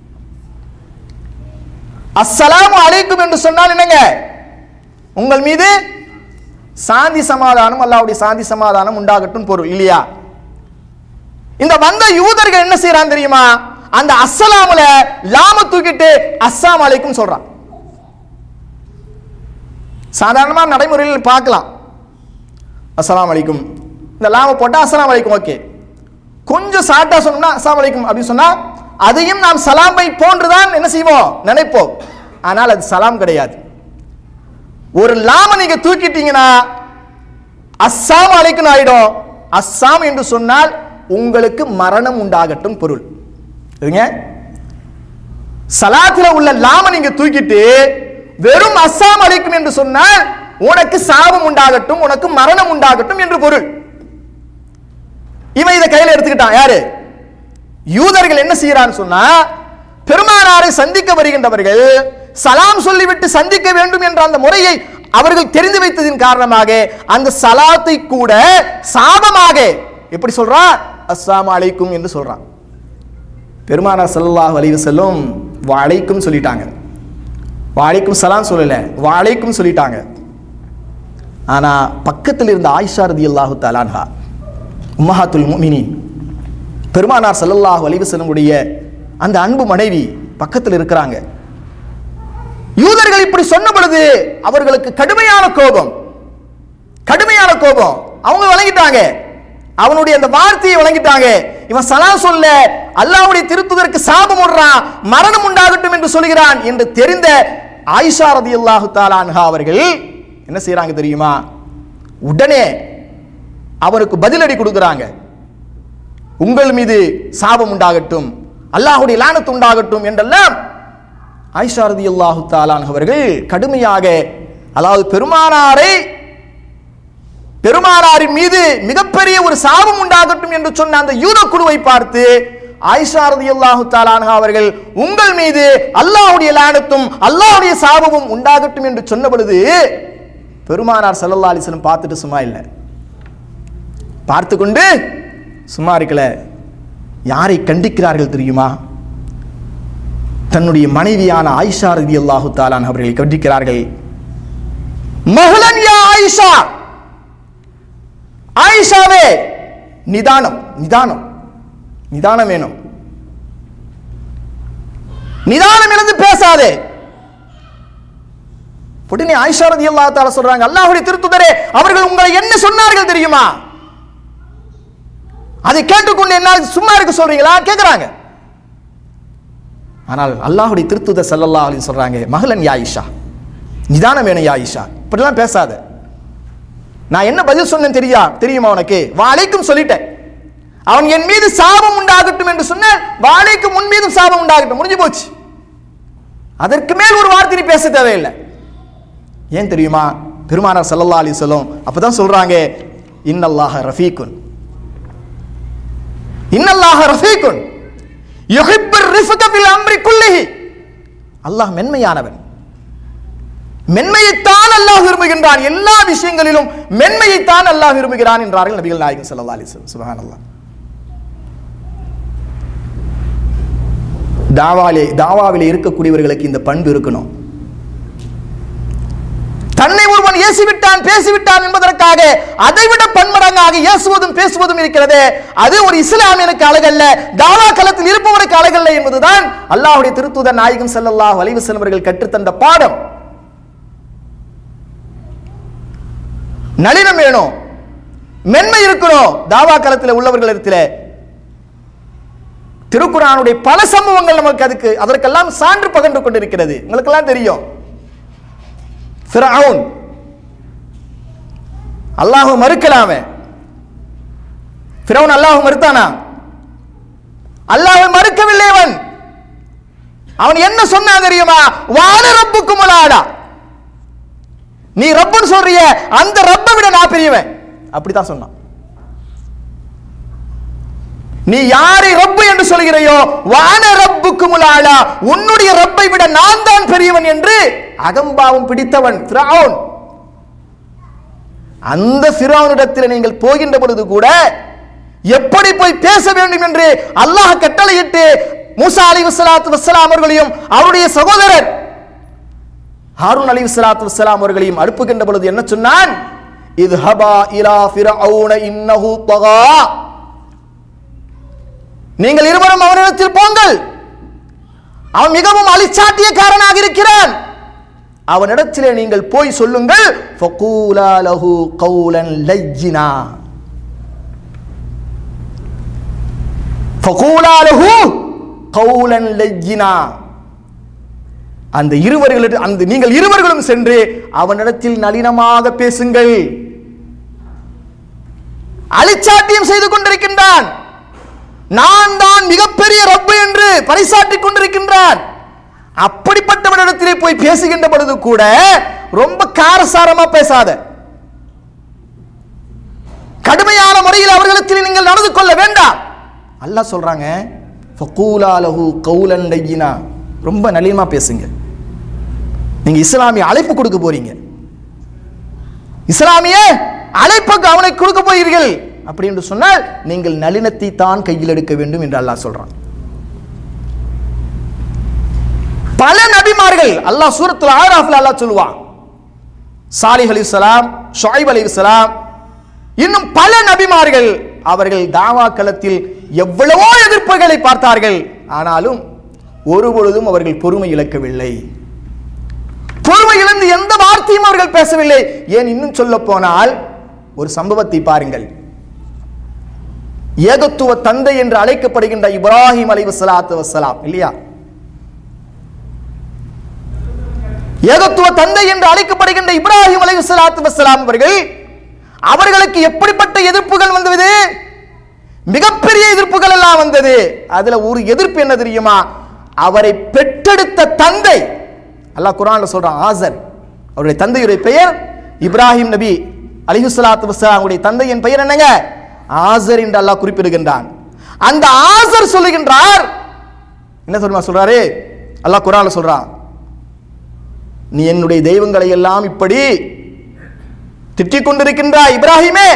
அஸ்ஸலாமு அலைக்கும் என்று சொன்னால் என்னங்க உங்கள் மீது சாந்தி சமாதானம் அல்லாஹ்வுடைய சாந்தி சமாதானம் உண்டாகட்டும் பொருள் இல்லையா இந்த வந்த யூதர்கள் என்ன செய்யறான் தெரியுமா அந்த அஸ்ஸலாமுல லாம தூக்கிட்டு அஸ்ஸாம் அலைக்கும் சொல்றான் சாதாரணமா நடைமுறையில் பார்க்கலாம் அஸ்ஸலாமு அலைக்கும் இந்த லாம போட்டா அஸ்ஸலாமு அலைக்கும் ஓகே கொஞ்சம் சாட்டா சொன்னோம்னா அஸ்ஸலாமு அலைக்கும் அப்படின்னு சொன்னா அதையும் நாம் சலாமை போன்றுதான் என்ன செய்வோம் நினைப்போம் ஆனால் அது சலாம் கிடையாது ஒரு லாம நீங்க தூக்கிட்டீங்கன்னா அஸ்ஸாம் அலைக்கும் ஆயிடும் அஸ்ஸாம் என்று சொன்னால் உங்களுக்கு மரணம் உண்டாகட்டும் பொருள் சரிங்க சலாத்துல உள்ள லாம நீங்க தூக்கிட்டு வெறும் அஸ்ஸாம் அலைக்கும் என்று சொன்னால் உனக்கு சாபம் உண்டாகட்டும் உனக்கு மரணம் உண்டாகட்டும் என்று பொருள் இவன் இதை கையில எடுத்துக்கிட்டான் யாரு யூதர்கள் என்ன செய்யறான்னு சொன்னா பெருமானாரை சந்திக்க வருகின்றவர்கள் சலாம் சொல்லிவிட்டு சந்திக்க வேண்டும் என்ற அந்த முறையை அவர்கள் தெரிந்து வைத்ததின் காரணமாக அந்த சலாத்தை கூட சாபமாக எப்படி சொல்றான் அஸ்ஸலாமு அலைக்கும் என்று சொல்றான் பெருமானார் ஸல்லல்லாஹு அலைஹி வஸல்லம் வலைக்கும் சொல்லிட்டாங்க வாழைக்கும் சலாம் சொல்லல வாழைக்கும் சொல்லிட்டாங்க ஆனா பக்கத்தில் இருந்த ஆயிஷா ரதியல்லாஹு தலான்ஹா உம்மஹாத்துல் முமினின் பெருமானார் ஸல்லல்லாஹு அலைஹி வஸல்லமுடைய அந்த அன்பு மனைவி பக்கத்தில் இருக்கிறாங்க யூதர்கள் இப்படி சொன்ன பொழுது அவர்களுக்கு கடுமையான கோபம் கடுமையான கோபம் அவங்க வழங்கிட்டாங்க அவனுடைய அந்த வார்த்தையை வழங்கிட்டாங்க இவன் சலா சொல்ல அல்லாஹ்வுடைய திருத்துதற்கு சாபம் விடுறான் மரணம் உண்டாகட்டும் என்று சொல்கிறான் என்று தெரிந்த ஆயிஷா ரதியல்லாஹு தஆலா அன்ஹா அவர்கள் என்ன செய்றாங்க தெரியுமா உடனே அவருக்கு பதிலடி கொடுக்குறாங்க உங்கள் மீது சாபம் உண்டாகட்டும் அல்லாஹ்வுடைய லானத்து உண்டாகட்டும் என்றெல்லாம் ஆயிஷா ரதியல்லாஹு தஆலா அன்ஹா அவர்கள் கடுமையாக அதாவது பெருமானாரை பெருமானாரின் மீது மிகப்பெரிய ஒரு சாபம் உண்டாகட்டும் என்று சொன்ன அந்த யூத குழுவை பார்த்து ஆயிஷா ரதியல்லாஹு தஆலா அன்ஹா அவர்கள் உங்கள் மீது அல்லாஹ்வுடைய லானத்தும் அல்லாஹ்வுடைய சாபமும் உண்டாகட்டும் என்று சொன்ன பொழுது பெருமானார் ஸல்லல்லாஹு அலைஹி வஸல்லம் பார்த்துட்டு சும்மா இல்லை பார்த்து கொண்டு சும்மா இருக்கல யாரை கண்டிக்கிறார்கள் தெரியுமா தன்னுடைய மனைவியான ஆயிஷா ரதியல்லாஹு தஆலா அன்ஹா அவர்களை கண்டிக்கிறார்கள் மகளன் யா ஆயிஷா ஆயிஷாவே நிதானம் நிதானம் நிதானம் வேணும் நிதானம் இழந்து பேசாதே உடனே ஆயிஷா ரதியல்லாஹு தஆலா சொல்றாங்க அல்லாஹ்வுடைய திருத்துதரே அவர்கள் உங்களை என்ன சொன்னார்கள் தெரியுமா அதை கேட்டுக்கொண்டு என்னால் சும்மா இருக்க சொல்றீங்களா கேக்குறாங்க ஆனால் அல்லாஹ்வுடைய திருத்துதர் ஸல்லல்லாஹு அலைஹி சொல்றாங்க மகளன் யா ஆயிஷா நிதானம் வேணும் யா ஆயிஷா இப்படிலாம் பேசாத நான் என்ன பதில் சொன்னேன் தெரியா தெரியுமா உனக்கு வாழைக்கும் சொல்லிட்டேன் அவன் என் மீது சாபம் உண்டாகட்டும் என்று சொன்னால் வாழைக்கு முன் மீதும் சாபம் உண்டாகட்டும் முடிஞ்சு போச்சு அதற்கு மேல் ஒரு வார்த்தை நீ பேச தேவையில்லை ஏன் தெரியுமா பெருமானார் ஸல்லல்லாஹு அலைஹி வஸல்லம் அப்பதான் சொல்றாங்க இன்னல்லாஹ ரஃபீக்குன் இன்னல்லாஹ ரஃபீக்குன் யுஹிப்புர் ரிஃப்க ஃபில் அம்ரி குல்லிஹி அல்லாஹ் மென்மையானவன் மென்மையைத்தான் அல்லாஹ் விரும்புகின்றான் எல்லா விஷயங்களிலும் மென்மையைத்தான் அல்லாஹ் விரும்புகிறான் என்றார்கள் நபிகள் நாயகம் ஸல்லல்லாஹு அலைஹி வஸல்லம் சுப்ஹானல்லாஹ் தாவாலே தாவாவிலே இருக்கக்கூடியவர்களுக்கு இந்த பண்பு இருக்கணும் தன்னை ஒருவன் ஏசிவிட்டான் பேசிவிட்டான் என்பதற்காக அதைவிட பன்மடங்காக ஏசுவதும் பேசுவதும் இருக்கிறது அது ஒரு இஸ்லாமியனுக்கு அழகல்ல தாவா களத்தில் இருப்பவருக்கு அழகல்ல என்பதுதான் அல்லாஹ்வுடைய திருத்தூதர் நாயகம் ஸல்லல்லாஹு அலைஹி வஸல்லம் அவர்கள் கற்றுத்தந்த பாடம் நளினம் வேணும் மென்மை இருக்கணும் தாவா களத்தில் உள்ளவர்கள் இடத்துல திருக்குறானுடைய பல சம்பவங்கள் நமக்கு அதுக்கு அதற்கெல்லாம் சான்று பகர்ந்து கொண்டிருக்கிறது உங்களுக்கெல்லாம் தெரியும் ஃபிரவுன் அல்லாஹ் மறுக்கலாமே ஃபிரவுன் அல்லாஹ் மறுத்தானா அல்லாஹ் மறுக்கவில்லை அவன் அவன் என்ன சொன்னான் தெரியுமா வான ரப்புக்கும் ஆடா நீ ரப்புன்னு சொல்றிய அந்த ரப்பை விட நான் பெரியவன் அப்படித்தான் சொன்னான் நீ யாரை ரப்பு என்று சொல்கிறாயோ வான ரப்புக்கு முலாலா உன்னுடைய ரப்பை விட நான் தான் பெரியவன் என்று அகம்பாவம் பிடித்தவன் ஃபிரௌன் அந்த ஃபிரௌனிடத்தில் நீங்கள் போகின்ற பொழுது கூட எப்படி போய் பேச வேண்டும் என்று அல்லாஹ் கட்டளையிட்டு மூசா அலி வசலாத்து வசலாம் அவர்களையும் அவருடைய சகோதரர் ஹாரூன் அலி வசலாத்து வசலாம் அவர்களையும் அனுப்புகின்ற பொழுது என்ன சொன்னான் இது ஹபா இலா ஃபிரௌன இன்னஹு தகா நீங்கள் இருவரும் அவரிடத்தில் போங்கள் அவன் மிகவும் அலிச்சாட்டியக்காரனாக இருக்கிறான் அவனிடத்திலே நீங்கள் போய் சொல்லுங்கள் ஃபகூலா லஹு கௌலன் லைஜினா ஃபகூலா லஹு கௌலன் லைஜினா அந்த இருவர்கள் அந்த நீங்கள் இருவர்களும் சென்று அவனிடத்தில் நளினமாக பேசுங்கள் அலிச்சாட்டியம் செய்து கொண்டிருக்கின்றான் நான் தான் மிகப்பெரிய ரப்பு என்று பறைசாற்றிக் கொண்டிருக்கின்றான் அப்படிப்பட்டவனிடத்திலே போய் பேசுகின்ற பொழுது கூட ரொம்ப காரசாரமா பேசாத கடுமையான முறையில் அவர்களிடத்தில் நீங்கள் நடந்து கொள்ள வேண்டாம் அல்லாஹ் சொல்றாங்க ஃபகூலா லஹு கௌலன் லையினா ரொம்ப நளினமா பேசுங்க நீங்க இஸ்லாமிய அழைப்பு கொடுக்க போறீங்க இஸ்லாமிய அழைப்புக்கு அவனை கொடுக்க போகிறீர்கள் அப்படி என்று சொன்னால் நீங்கள் நளினத்தை தான் கையில் எடுக்க வேண்டும் என்று அல்லாஹ் சொல்றான் பல நபிமார்கள் அல்லாஹ் சூரத்துல ஆராஃப்ல அல்லாஹ் சொல்லுவான் சாலிஹ் அலைஹிஸ்ஸலாம் ஷுஐப் அலைஹிஸ்ஸலாம் இன்னும் பல நபிமார்கள் அவர்கள் தாவா களத்தில் எவ்வளவோ எதிர்ப்புகளை பார்த்தார்கள் ஆனாலும் ஒரு பொழுதும் அவர்கள் பொறுமை இழக்கவில்லை பொறுமை இழந்து எந்த வார்த்தையும் அவர்கள் பேசவில்லை ஏன் இன்னும் சொல்ல போனால் ஒரு சம்பவத்தை பாருங்கள் ஏகத்துவ தந்தை என்று அழைக்கப்படுகின்ற இப்ராஹிம் அலைஹி ஸலாத்து வஸ்ஸலாம் இல்லையா ஏகத்துவ தந்தை என்று அழைக்கப்படுகின்ற இப்ராஹிம் அலைஹி ஸலாத்து வஸ்ஸலாம் அவர்கள் அவர்களுக்கு எப்படிப்பட்ட எதிர்ப்புகள் வந்தது மிகப்பெரிய எதிர்ப்புகள் எல்லாம் வந்தது அதுல ஒரு எதிர்ப்பு என்ன தெரியுமா அவரை பெற்றெடுத்த தந்தை அல்லாஹ் குர்ஆன்ல சொல்றான் ஆசர் அவருடைய தந்தையுடைய பெயர் இப்ராஹிம் நபி அலிஹு சலாத்து வஸ்ஸலாமுடைய தந்தையின் பெயர் என்னங்க ஆசர் என்று அல்லாஹ் குறிப்பிடுகின்றான் அந்த ஆசர் சொல்லுகின்றார் என்ன சொல்லுமா சொல்றாரு அல்லாஹ் குர்ஆன்ல சொல்றான் நீ என்னுடைய தெய்வங்களை எல்லாம் இப்படி திட்டிக் கொண்டிருக்கின்றாய் இப்ராஹிமே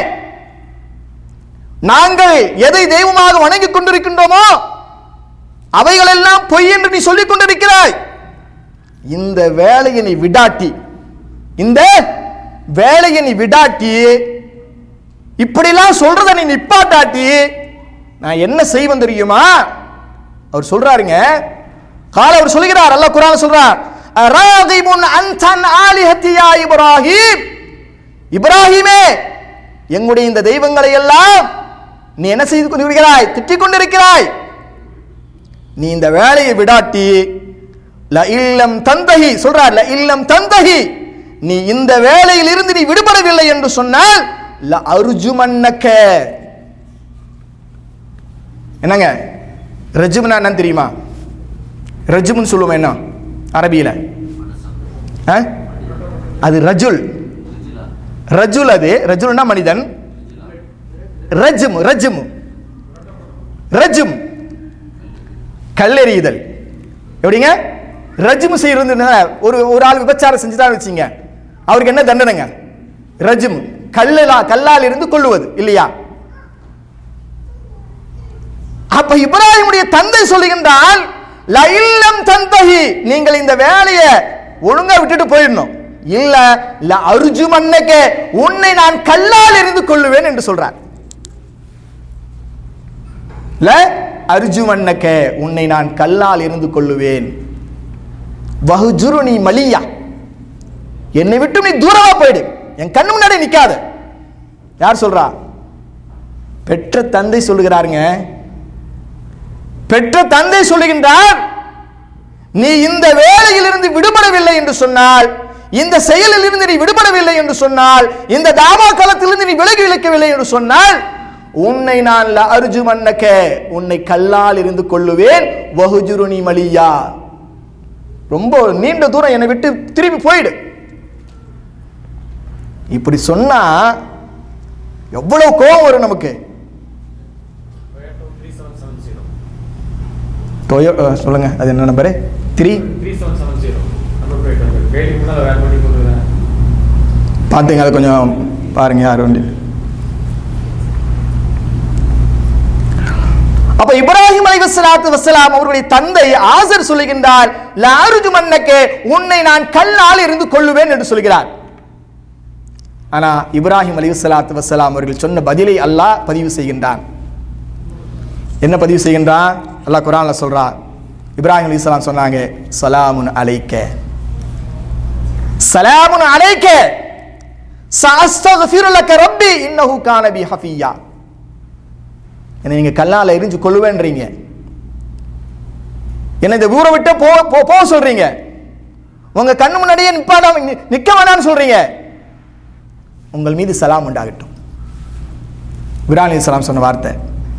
நாங்கள் எதை தெய்வமாக வணங்கிக் கொண்டிருக்கின்றோமோ அவைகளெல்லாம் பொய் என்று நீ சொல்லிக் கொண்டிருக்கிறாய் இந்த வேலையை நீ விடாட்டி இந்த வேலையை நீ விடாட்டி இப்படிலாம் சொல்றத நீ நிப்பாட்டாட்டி நான் என்ன செய்வேன் தெரியுமா அவர் சொல்றாருங்க கால அவர் சொல்லுகிறார் அல்லாஹ் குர்ஆன் சொல்றார் ராகிபுன் அன்தன் ஆலிஹத்தி யா இப்ராஹிம் இப்ராஹிமே எங்களுடைய இந்த தெய்வங்களை எல்லாம் நீ என்ன செய்து கொண்டிருக்கிறாய் திட்டிக் கொண்டிருக்கிறாய் நீ இந்த வேலையை விடாட்டி ல இல்லம் தந்தகி சொல்றார் ல இல்லம் தந்தகி நீ இந்த வேலையில் இருந்து நீ விடுபடவில்லை என்று சொன்னால் ல அர்ஜுமன்னக்க என்னங்க ரஜும்னா என்னன்னு தெரியுமா ரஜும்னு சொல்லுவோம் என்ன அரபியில ஆ? அது ரஜுல் ரஜுல் அது ரஜுல்னா மனிதன் ரஜும் ரஜும் ரஜும் கல்லெறியுதல் எப்படிங்க ரஜும் செய்யறது என்ன? ஒரு ஒரு ஆள் விபச்சாரம் செஞ்சுதான் வச்சுங்க அவருக்கு என்ன தண்டனைங்க ரஜும் கல்லா கல்லால் இருந்து கொள்ளுவது இல்லையா அப்ப இப்ராஹிமுடைய தந்தை சொல்லுகின்றால் லஇல்லம் தந்தஹி நீங்கள் இந்த வேலையை ஒழுங்கா விட்டுட்டு போயிடணும் இல்ல ல அர்ஜுமன்னக உன்னை நான் கல்லால் இருந்து கொள்ளுவேன் என்று சொல்றார் ல அர்ஜுமன்னக உன்னை நான் கல்லால் இருந்து கொள்ளுவேன் வஹுஜுருனி மலியா என்னை விட்டு நீ தூரமா போயிடு என் கண்ணு முன்னாடி நிக்காத யார் சொல்றா பெற்ற தந்தை சொல்லுகிறாருங்க பெற்ற தந்தை சொல்லுகின்றார் நீ இந்த வேலையிலிருந்து விடுபடவில்லை என்று சொன்னால் இந்த செயலில் இருந்து நீ விடுபடவில்லை என்று சொன்னால் இந்த தாவா களத்திலிருந்து நீ விலகி இழைக்கவில்லை என்று சொன்னால் உன்னை நான் அர்ஜு மன்னக்க உன்னை கல்லால் இருந்து கொள்ளுவேன் வஹுஜுருனி மலியா ரொம்ப நீண்ட தூரம் என்னை விட்டு திரும்பி போயிடு இப்படி சொன்னா எவ்வளவு கோபம் வரும் நமக்கு டொயோ அஹ், சொல்லுங்க அது என்ன number three three seven seven zero number plate வந்து வேலைக்கு முன்னால் வேறு பண்ணி கொடுக்குறேன் பார்த்துங்க அது கொஞ்சம் பாருங்க யார் ஒன்று அப்ப இப்ராஹிம் அலைஹிஸ்ஸலாத்து வஸ்ஸலாம் அவருடைய தந்தை ஆசர் சொல்லுகின்றார் லாருஜு மன்னக்கே உன்னை நான் கல்லால் இருந்து கொள்ளுவேன் என்று சொல்கிறார் ஆனா இப்ராஹிம் அலைஹிஸ்ஸலாத்து வஸ்ஸலாம் அவர்கள் சொன்ன பதிலை அல்லாஹ் பதிவு செய்கின்றான் என்ன பதிவு செய்கின்றான் அல்லாஹ் குரான்ல சொல்றான் இப்ராஹிம் அலைஹிஸ்ஸலாம் சொன்னாங்க சலாமுன் அலைக்க சலாமுன் அலைக்க சாஸ்தக்ஃபிரு லக ரப்பி இன்னஹு கான பி ஹஃபியா என்னை நீங்க கல்லால எரிஞ்சு கொள்ளுவேன்றீங்க என்ன இந்த ஊரை விட்டு போ போ- போக சொல்றீங்க உங்க கண்ணு முன்னாடியே நிப்பாடாம நி- நிக்க வேணாம்னு சொல்றீங்க உங்கள் மீது சலாம் உண்டாகட்டும் இப்ராஹிம் அலைஹிஸ்ஸலாம் சொன்ன வார்த்தை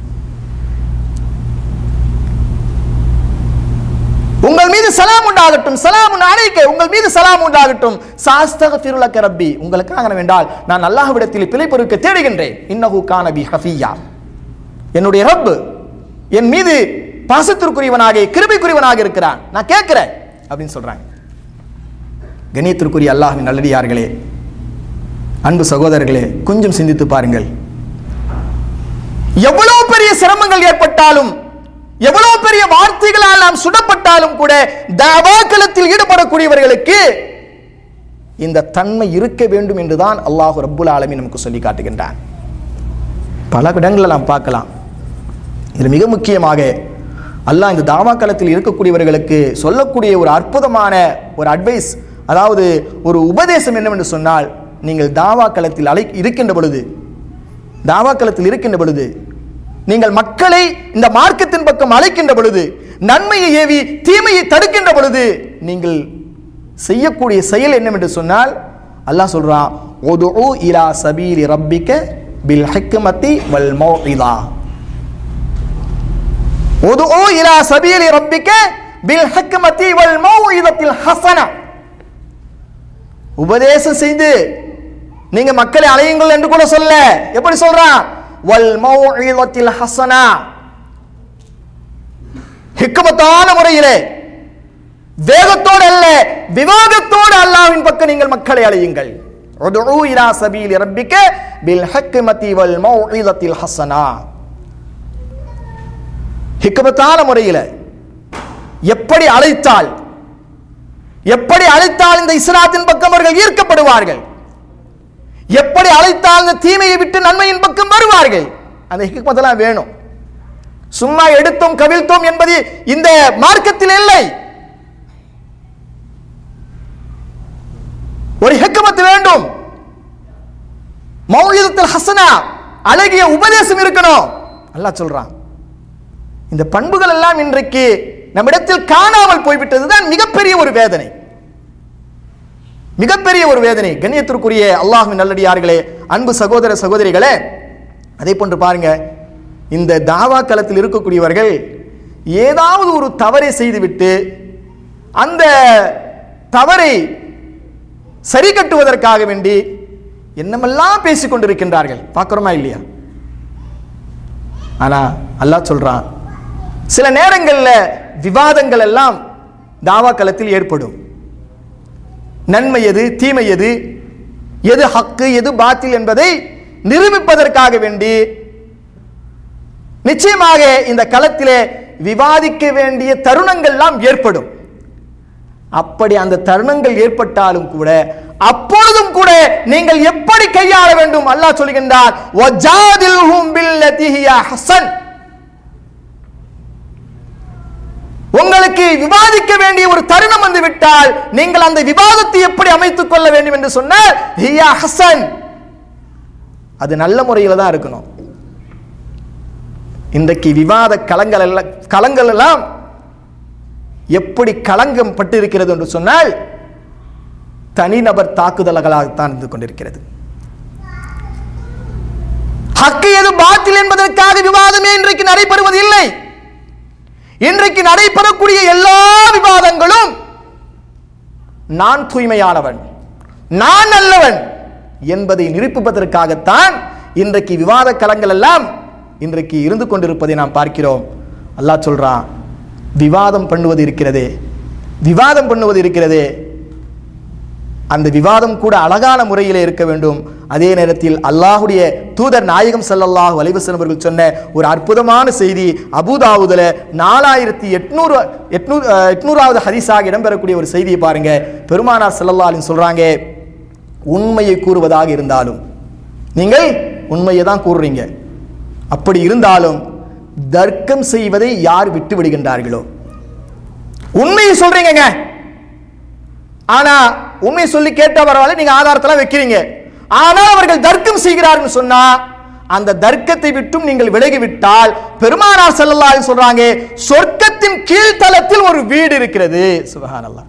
உங்கள் மீது சலாம் உண்டாகட்டும் சலாம் அழைக்க உங்கள் மீது சலாம் உண்டாகட்டும் சாஸ்தக லக்க ரப்பி உங்களுக்காக வேண்டால் நான் அல்லாஹ்விடத்தில் பிழை பொறுக்க தேடுகின்றேன் இன்னஹு கானபி ஹஃபியா என்னுடைய ரப்பு என் மீது பாசத்திற்குரியவனாக கிருபைக்குரியவனாக இருக்கிறான் நான் கேட்கிறேன் அப்படின்னு சொல்றாங்க கணியத்திற்குரிய அல்லாஹ்வின் நல்லடியார்களே அன்பு சகோதரர்களே கொஞ்சம் சிந்தித்து பாருங்கள் எவ்வளவு பெரிய சிரமங்கள் ஏற்பட்டாலும் எவ்வளவு பெரிய வார்த்தைகளால் நாம் சுடப்பட்டாலும் கூட தாவாக்களத்தில் ஈடுபடக்கூடியவர்களுக்கு இந்த தன்மை இருக்க வேண்டும் என்றுதான் அல்லாஹ் ரப்புல் ஆலமீன் நமக்கு சொல்லி காட்டுகின்றான் பல இடங்களில் நாம் பார்க்கலாம் இதில் மிக முக்கியமாக அல்லாஹ் இந்த தாவா களத்தில் இருக்கக்கூடியவர்களுக்கு சொல்லக்கூடிய ஒரு அற்புதமான ஒரு அட்வைஸ் அதாவது ஒரு உபதேசம் என்னவென்று சொன்னால் நீங்கள் தாவா களத்தில் அழை இருக்கின்ற பொழுது தாவா களத்தில் இருக்கின்ற பொழுது நீங்கள் மக்களை இந்த மார்க்கத்தின் பக்கம் அழைக்கின்ற பொழுது நன்மையை ஏவி தீமையை தடுக்கின்ற பொழுது நீங்கள் செய்யக்கூடிய செயல் என்னவென்று சொன்னால் அல்லாஹ் சொல்றான் ஒதுஉ இலா சபீலி ரப்பிக்க பில் ஹிக்மத்தி வல் மௌஇதா ஒதுஉ இலா சபீலி ரப்பிக்க பில் ஹிக்மத்தி வல் மௌஇதத்தில் ஹஸனா உபதேசம் செய்து நீங்க மக்களை அழையுங்கள் என்று கூட சொல்ல எப்படி சொல்றான் வல் மௌஇதத்தில் ஹஸனா ஹிக்மத்தான முறையிலே வேகத்தோடு அல்ல விவாதத்தோடு அல்லாஹ்வின் பக்கம் நீங்கள் மக்களை அழையுங்கள் உதுஉ இலா சபீலி ரப்பிக்க பில் ஹிக்மத்தி வல் மௌஇதத்தில் ஹஸனா ஹிக்மத்தான முறையில் எப்படி அழைத்தால் எப்படி அழைத்தால் இந்த இஸ்லாத்தின் பக்கம் அவர்கள் ஈர்க்கப்படுவார்கள் எப்படி அழைத்தால் இந்த தீமையை விட்டு நன்மையின் பக்கம் வருவார்கள் அந்த ஹிக்மத்தெல்லாம் வேணும் சும்மா எடுத்தோம் கவிழ்த்தோம் என்பது இந்த மார்க்கத்தில் இல்லை ஒரு ஹிக்மத் வேண்டும் மௌலிதத்தில் ஹசனா அழகிய உபதேசம் இருக்கணும் அல்லாஹ் சொல்றான் இந்த பண்புகள் எல்லாம் இன்றைக்கு நம்மிடத்தில் காணாமல் போய்விட்டதுதான் மிகப்பெரிய ஒரு வேதனை மிகப்பெரிய ஒரு வேதனை கண்ணியத்திற்குரிய அல்லாஹ்வின் நல்லடியார்களே அன்பு சகோதர சகோதரிகளே அதே போன்று பாருங்க இந்த தாவா களத்தில் இருக்கக்கூடியவர்கள் ஏதாவது ஒரு தவறை செய்துவிட்டு அந்த தவறை சரி கட்டுவதற்காக வேண்டி என்னமெல்லாம் பேசிக் கொண்டிருக்கின்றார்கள் பார்க்கிறோமா இல்லையா ஆனா அல்லாஹ் சொல்றான் சில நேரங்களில் விவாதங்கள் எல்லாம் தாவா களத்தில் ஏற்படும் நன்மை எது தீமை எது எது ஹக்கு எது பாத்தில் என்பதை நிரூபிப்பதற்காக வேண்டி நிச்சயமாக இந்த களத்திலே விவாதிக்க வேண்டிய தருணங்கள்லாம் ஏற்படும் அப்படி அந்த தருணங்கள் ஏற்பட்டாலும் கூட அப்பொழுதும் கூட நீங்கள் எப்படி கையாள வேண்டும் அல்லாஹ் சொல்கின்றார் "வஜாதில்ஹும் பில்லதி ஹிய அஹ்சன்." உங்களுக்கு விவாதிக்க வேண்டிய ஒரு தருணம் வந்து விட்டால் நீங்கள் அந்த விவாதத்தை எப்படி அமைத்துக் கொள்ள வேண்டும் என்று சொன்னால் ஹிய அஹ்சன் அது நல்ல முறையில் தான் இருக்கணும் இன்றைக்கு விவாத களங்கள் எல்லாம் களங்கள் எல்லாம் எப்படி களங்கம் பட்டு இருக்கிறது என்று சொன்னால் தனிநபர் தாக்குதல்களாகத்தான் இருந்து கொண்டிருக்கிறது ஹக்கு எது பாத்தில் என்பதற்காக விவாதமே இன்றைக்கு நடைபெறுவது இல்லை இன்றைக்கு நடைபெறக்கூடிய எல்லா விவாதங்களும் நான் தூய்மையானவன் நான் நல்லவன் என்பதை நிரூபிப்பதற்காகத்தான் இன்றைக்கு விவாத களங்கள் எல்லாம் இன்றைக்கு இருந்து கொண்டிருப்பதை நாம் பார்க்கிறோம் அல்லாஹ் சொல்றான் விவாதம் பண்ணுவது இருக்கிறதே விவாதம் பண்ணுவது இருக்கிறதே அந்த விவாதம் கூட அழகான முறையில் இருக்க வேண்டும் அதே நேரத்தில் அல்லாஹுடைய தூதர் நாயகம் ஸல்லல்லாஹு அலைஹி வஸல்லம் அவர்கள் சொன்ன ஒரு அற்புதமான செய்தி அபூதாவுதுல நாலாயிரத்தி எட்நூறு எட்நூறு அஹ், எட்நூறாவது ஹதீஸாக இடம்பெறக்கூடிய ஒரு செய்தியை பாருங்க பெருமானார் ஸல்லல்லாஹு அலைஹி சொல்றாங்க உண்மையை கூறுவதாக இருந்தாலும் நீங்கள் உண்மையை தான் கூறுறீங்க அப்படி இருந்தாலும் தர்க்கம் செய்வதை யார் விட்டு விடுகின்றார்களோ உண்மையை சொல்றீங்கங்க ஆனா உண்மை சொல்லி கேட்ட பரவாயில்ல நீங்க ஆதாரத்தெல்லாம் வைக்கிறீங்க ஆனால் அவர்கள் தர்க்கம் செய்கிறார்கள் சொன்னா அந்த தர்க்கத்தை விட்டும் நீங்கள் விலகி விட்டால் பெருமானார் ஸல்லல்லாஹு அலைஹி சொல்றாங்க சொர்க்கத்தின் கீழ்த்தளத்தில் ஒரு வீடு இருக்கிறது சுபஹானல்லாஹ்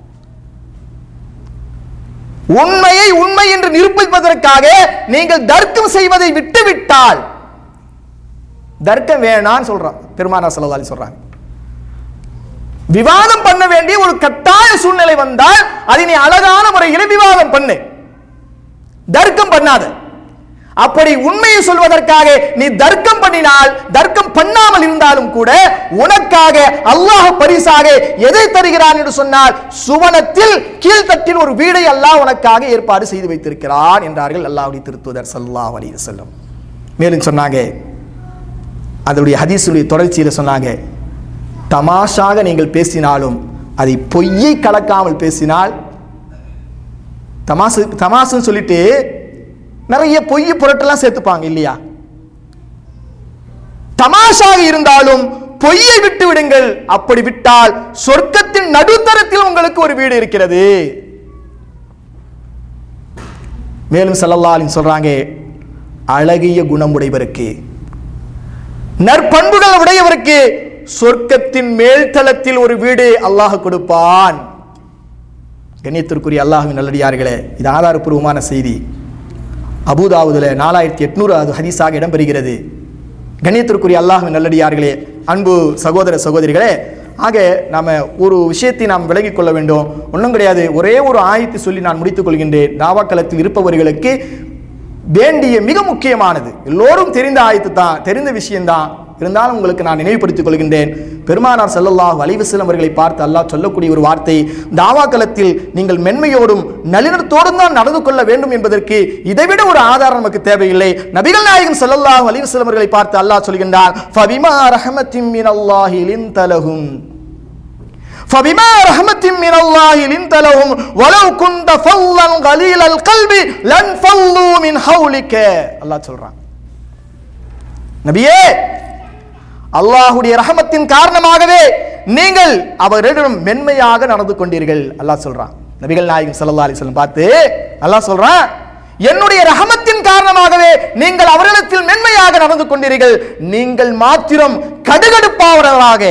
உண்மையை உண்மை என்று நிரூபிப்பதற்காக நீங்கள் தர்க்கம் செய்வதை விட்டுவிட்டால் தர்க்கம் வேணான்னு சொல்றான் பெருமானார் ஸல்லல்லாஹு அலைஹி சொல்றாங்க விவாதம் பண்ண வேண்டிய ஒரு கட்டாய சூழ்நிலை வந்தால் அதை நீ அழகான முறையில் விவாதம் பண்ணு தர்க்கம் பண்ணாத அப்படி உண்மையை சொல்வதற்காக நீ தர்க்கம் பண்ணினால் தர்க்கம் பண்ணாமல் இருந்தாலும் கூட உனக்காக அல்லாஹ் பரிசாக எதை தருகிறான் என்று சொன்னால் சுவனத்தில் கீழ்த்தட்டில் ஒரு வீடை அல்லாஹ் உனக்காக ஏற்பாடு செய்து வைத்திருக்கிறான் என்றார்கள் அல்லாஹ்வுடைய திருத்துதர் ஸல்லல்லாஹு அலைஹி வஸல்லம் மேலும் சொன்னாங்க அதனுடைய ஹதீஸுடைய தொடர்ச்சியில் சொன்னாங்க தமாஷாக நீங்கள் பேசினாலும் அதை பொய்யை கலக்காமல் பேசினால் தமாசு தமாசுன்னு சொல்லிட்டு நிறைய பொய் புரட்டெல்லாம் சேர்த்துப்பாங்க இல்லையா தமாஷாக இருந்தாலும் பொய்யை விட்டு விடுங்கள் அப்படி விட்டால் சொர்க்கத்தின் நடுத்தரத்தில் உங்களுக்கு ஒரு வீடு இருக்கிறது மேலும் ஸல்லல்லாஹு சொல்றாங்க அழகிய குணமுடையவருக்கு நற்பண்புகள் உடையவருக்கு சொர்க்கத்தின் மேல்தளத்தில் ஒரு வீடு அல்லாஹ் கொடுப்பான் கண்ணியத்திற்குரிய அல்லாஹ்வின் நல்லடியார்களே இது ஆதாரப்பூர்வமான செய்தி அபூதாவுதுல நாலாயிரத்தி எட்நூறு ஹதீஸாக இடம்பெறுகிறது கண்ணியத்திற்குரிய அல்லாஹ்வின் நல்லடியார்களே அன்பு சகோதர சகோதரிகளே ஆக நாம ஒரு விஷயத்தை நாம் விலகிக் கொள்ள வேண்டும் ஒன்றும் கிடையாது ஒரே ஒரு ஆயத்தை சொல்லி நான் முடித்துக் கொள்கின்றேன் தாவாக்களத்தில் இருப்பவர்களுக்கு வேண்டிய மிக முக்கியமானது எல்லோரும் தெரிந்த ஆயத்து தான் தெரிந்த விஷயம்தான் இருந்தாலும் உங்களுக்கு நான் நினைவுபடுத்திக் கொள்கின்றேன் பெருமானார் ஸல்லல்லாஹு அலைஹி வஸல்லம் அவர்களை பார்த்து அல்லாஹ் சொல்லக்கூடிய ஒரு வார்த்தை தாவாக்களத்தில் நீங்கள் மென்மையோடும் நளினத்தோடும் தான் நடந்து கொள்ள வேண்டும் என்பதற்கு இதைவிட ஒரு ஆதாரம் நமக்கு தேவையில்லை நபிகள் நாயகம் ஸல்லல்லாஹு அலைஹி வஸல்லம் அவர்களை பார்த்து அல்லாஹ் சொல்கின்றான் ஃபபிமா ரஹமத்தின் மினல்லாஹி லின்தலஹும் فبما رحمة من الله لنت لهم ولو كنت فظا غليل القلب لانفضوا من حولك அல்லாஹ் சொல்றான் நபியே அல்லாஹ்வுடைய ரஹமத்தின் காரணமாகவே நீங்கள் அவரிடம் மென்மையாக நடந்து கொண்டீர்கள் அல்லாஹ் சொல்றான் நபிகள் நாயகம் ஸல்லல்லாஹு அலைஹி வஸல்லம் பார்த்து அல்லாஹ் சொல்றான் என்னுடைய ரஹமத்தின் காரணமாகவே நீங்கள் அவரிடத்தில் மென்மையாக நடந்து கொண்டீர்கள் நீங்கள் மாத்திரம் கடுகடுப்பாவர்களாக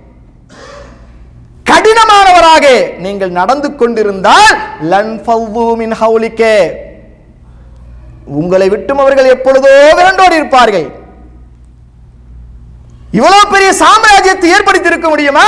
கடினமானவராக நீங்கள் நடந்து கொண்டிருந்தால் லன் ஃபவ்வு மின் ஹவுலிக்கே உங்களை விட்டும் அவர்கள் எப்பொழுதோ விரண்டோடி இருப்பார்கள் இவ்வளவு பெரிய சாம்ராஜ்யத்தை ஏற்படுத்தி இருக்க முடியுமா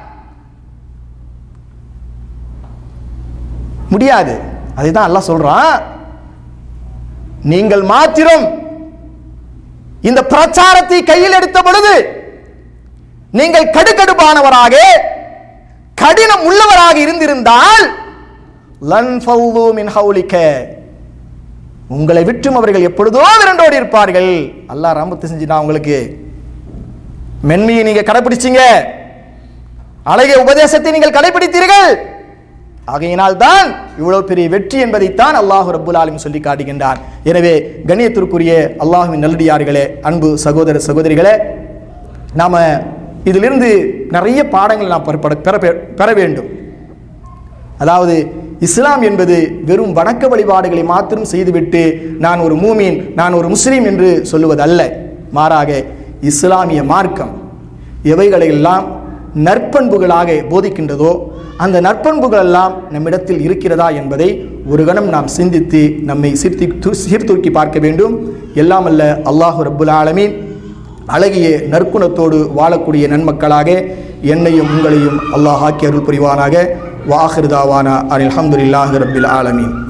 முடியாது அதுதான் அல்லாஹ் சொல்றான் நீங்கள் மாத்திரம் இந்த பிரச்சாரத்தை கையில் எடுத்த பொழுது நீங்கள் கடுகடுப்பானவராக கடினம் உள்ளவராக இருந்திருந்தால் லன் ஃபவ்வு மின் ஹவுலிக்க உங்களை விட்டும் அவர்கள் எப்பொழுதோ விரண்டோடி இருப்பார்கள் அல்லாஹ் ரஹமத்து செஞ்சுட்டான் உங்களுக்கு மென்மையை நீங்க கடைபிடிச்சீங்க அழகிய உபதேசத்தை நீங்கள் கடைபிடித்தீர்கள் ஆகையினால் தான் இவ்வளவு பெரிய வெற்றி என்பதைத்தான் அல்லாஹ் ரப்புல் ஆலமீன் சொல்லி காட்டுகின்றான் எனவே கண்ணியத்திற்குரிய அல்லாஹ்வின் நல்லடியார்களே அன்பு சகோதர சகோதரிகளே நாம இதிலிருந்து நிறைய பாடங்கள் நாம் பெறப்பட- பெற பெற வேண்டும் அதாவது இஸ்லாம் என்பது வெறும் வணக்க வழிபாடுகளை மாத்திரம் செய்துவிட்டு நான் ஒரு மூமீன் நான் ஒரு முஸ்லீம் என்று சொல்லுவதல்ல மாறாக இஸ்லாமிய மார்க்கம் எவைகளெல்லாம் நற்பண்புகளாக போதிக்கின்றதோ அந்த நற்பண்புகள் எல்லாம் நம்மிடத்தில் இருக்கிறதா என்பதை ஒரு கணம் நாம் சிந்தித்து நம்மை சீர்த்தி து- சீர்தூக்கி பார்க்க வேண்டும் எல்லாம் அல்ல அல்லாஹு ரப்புல் ஆலமீன் அழகிய நற்குணத்தோடு வாழக்கூடிய நன்மக்களாக என்னையும் உங்களையும் அல்லாஹ் ஆக்கி அருள் புரிவானாக வாஹிருதாவானா அனில் அல்ஹம்துலில்லாஹி ரப்பில் ஆலமீன்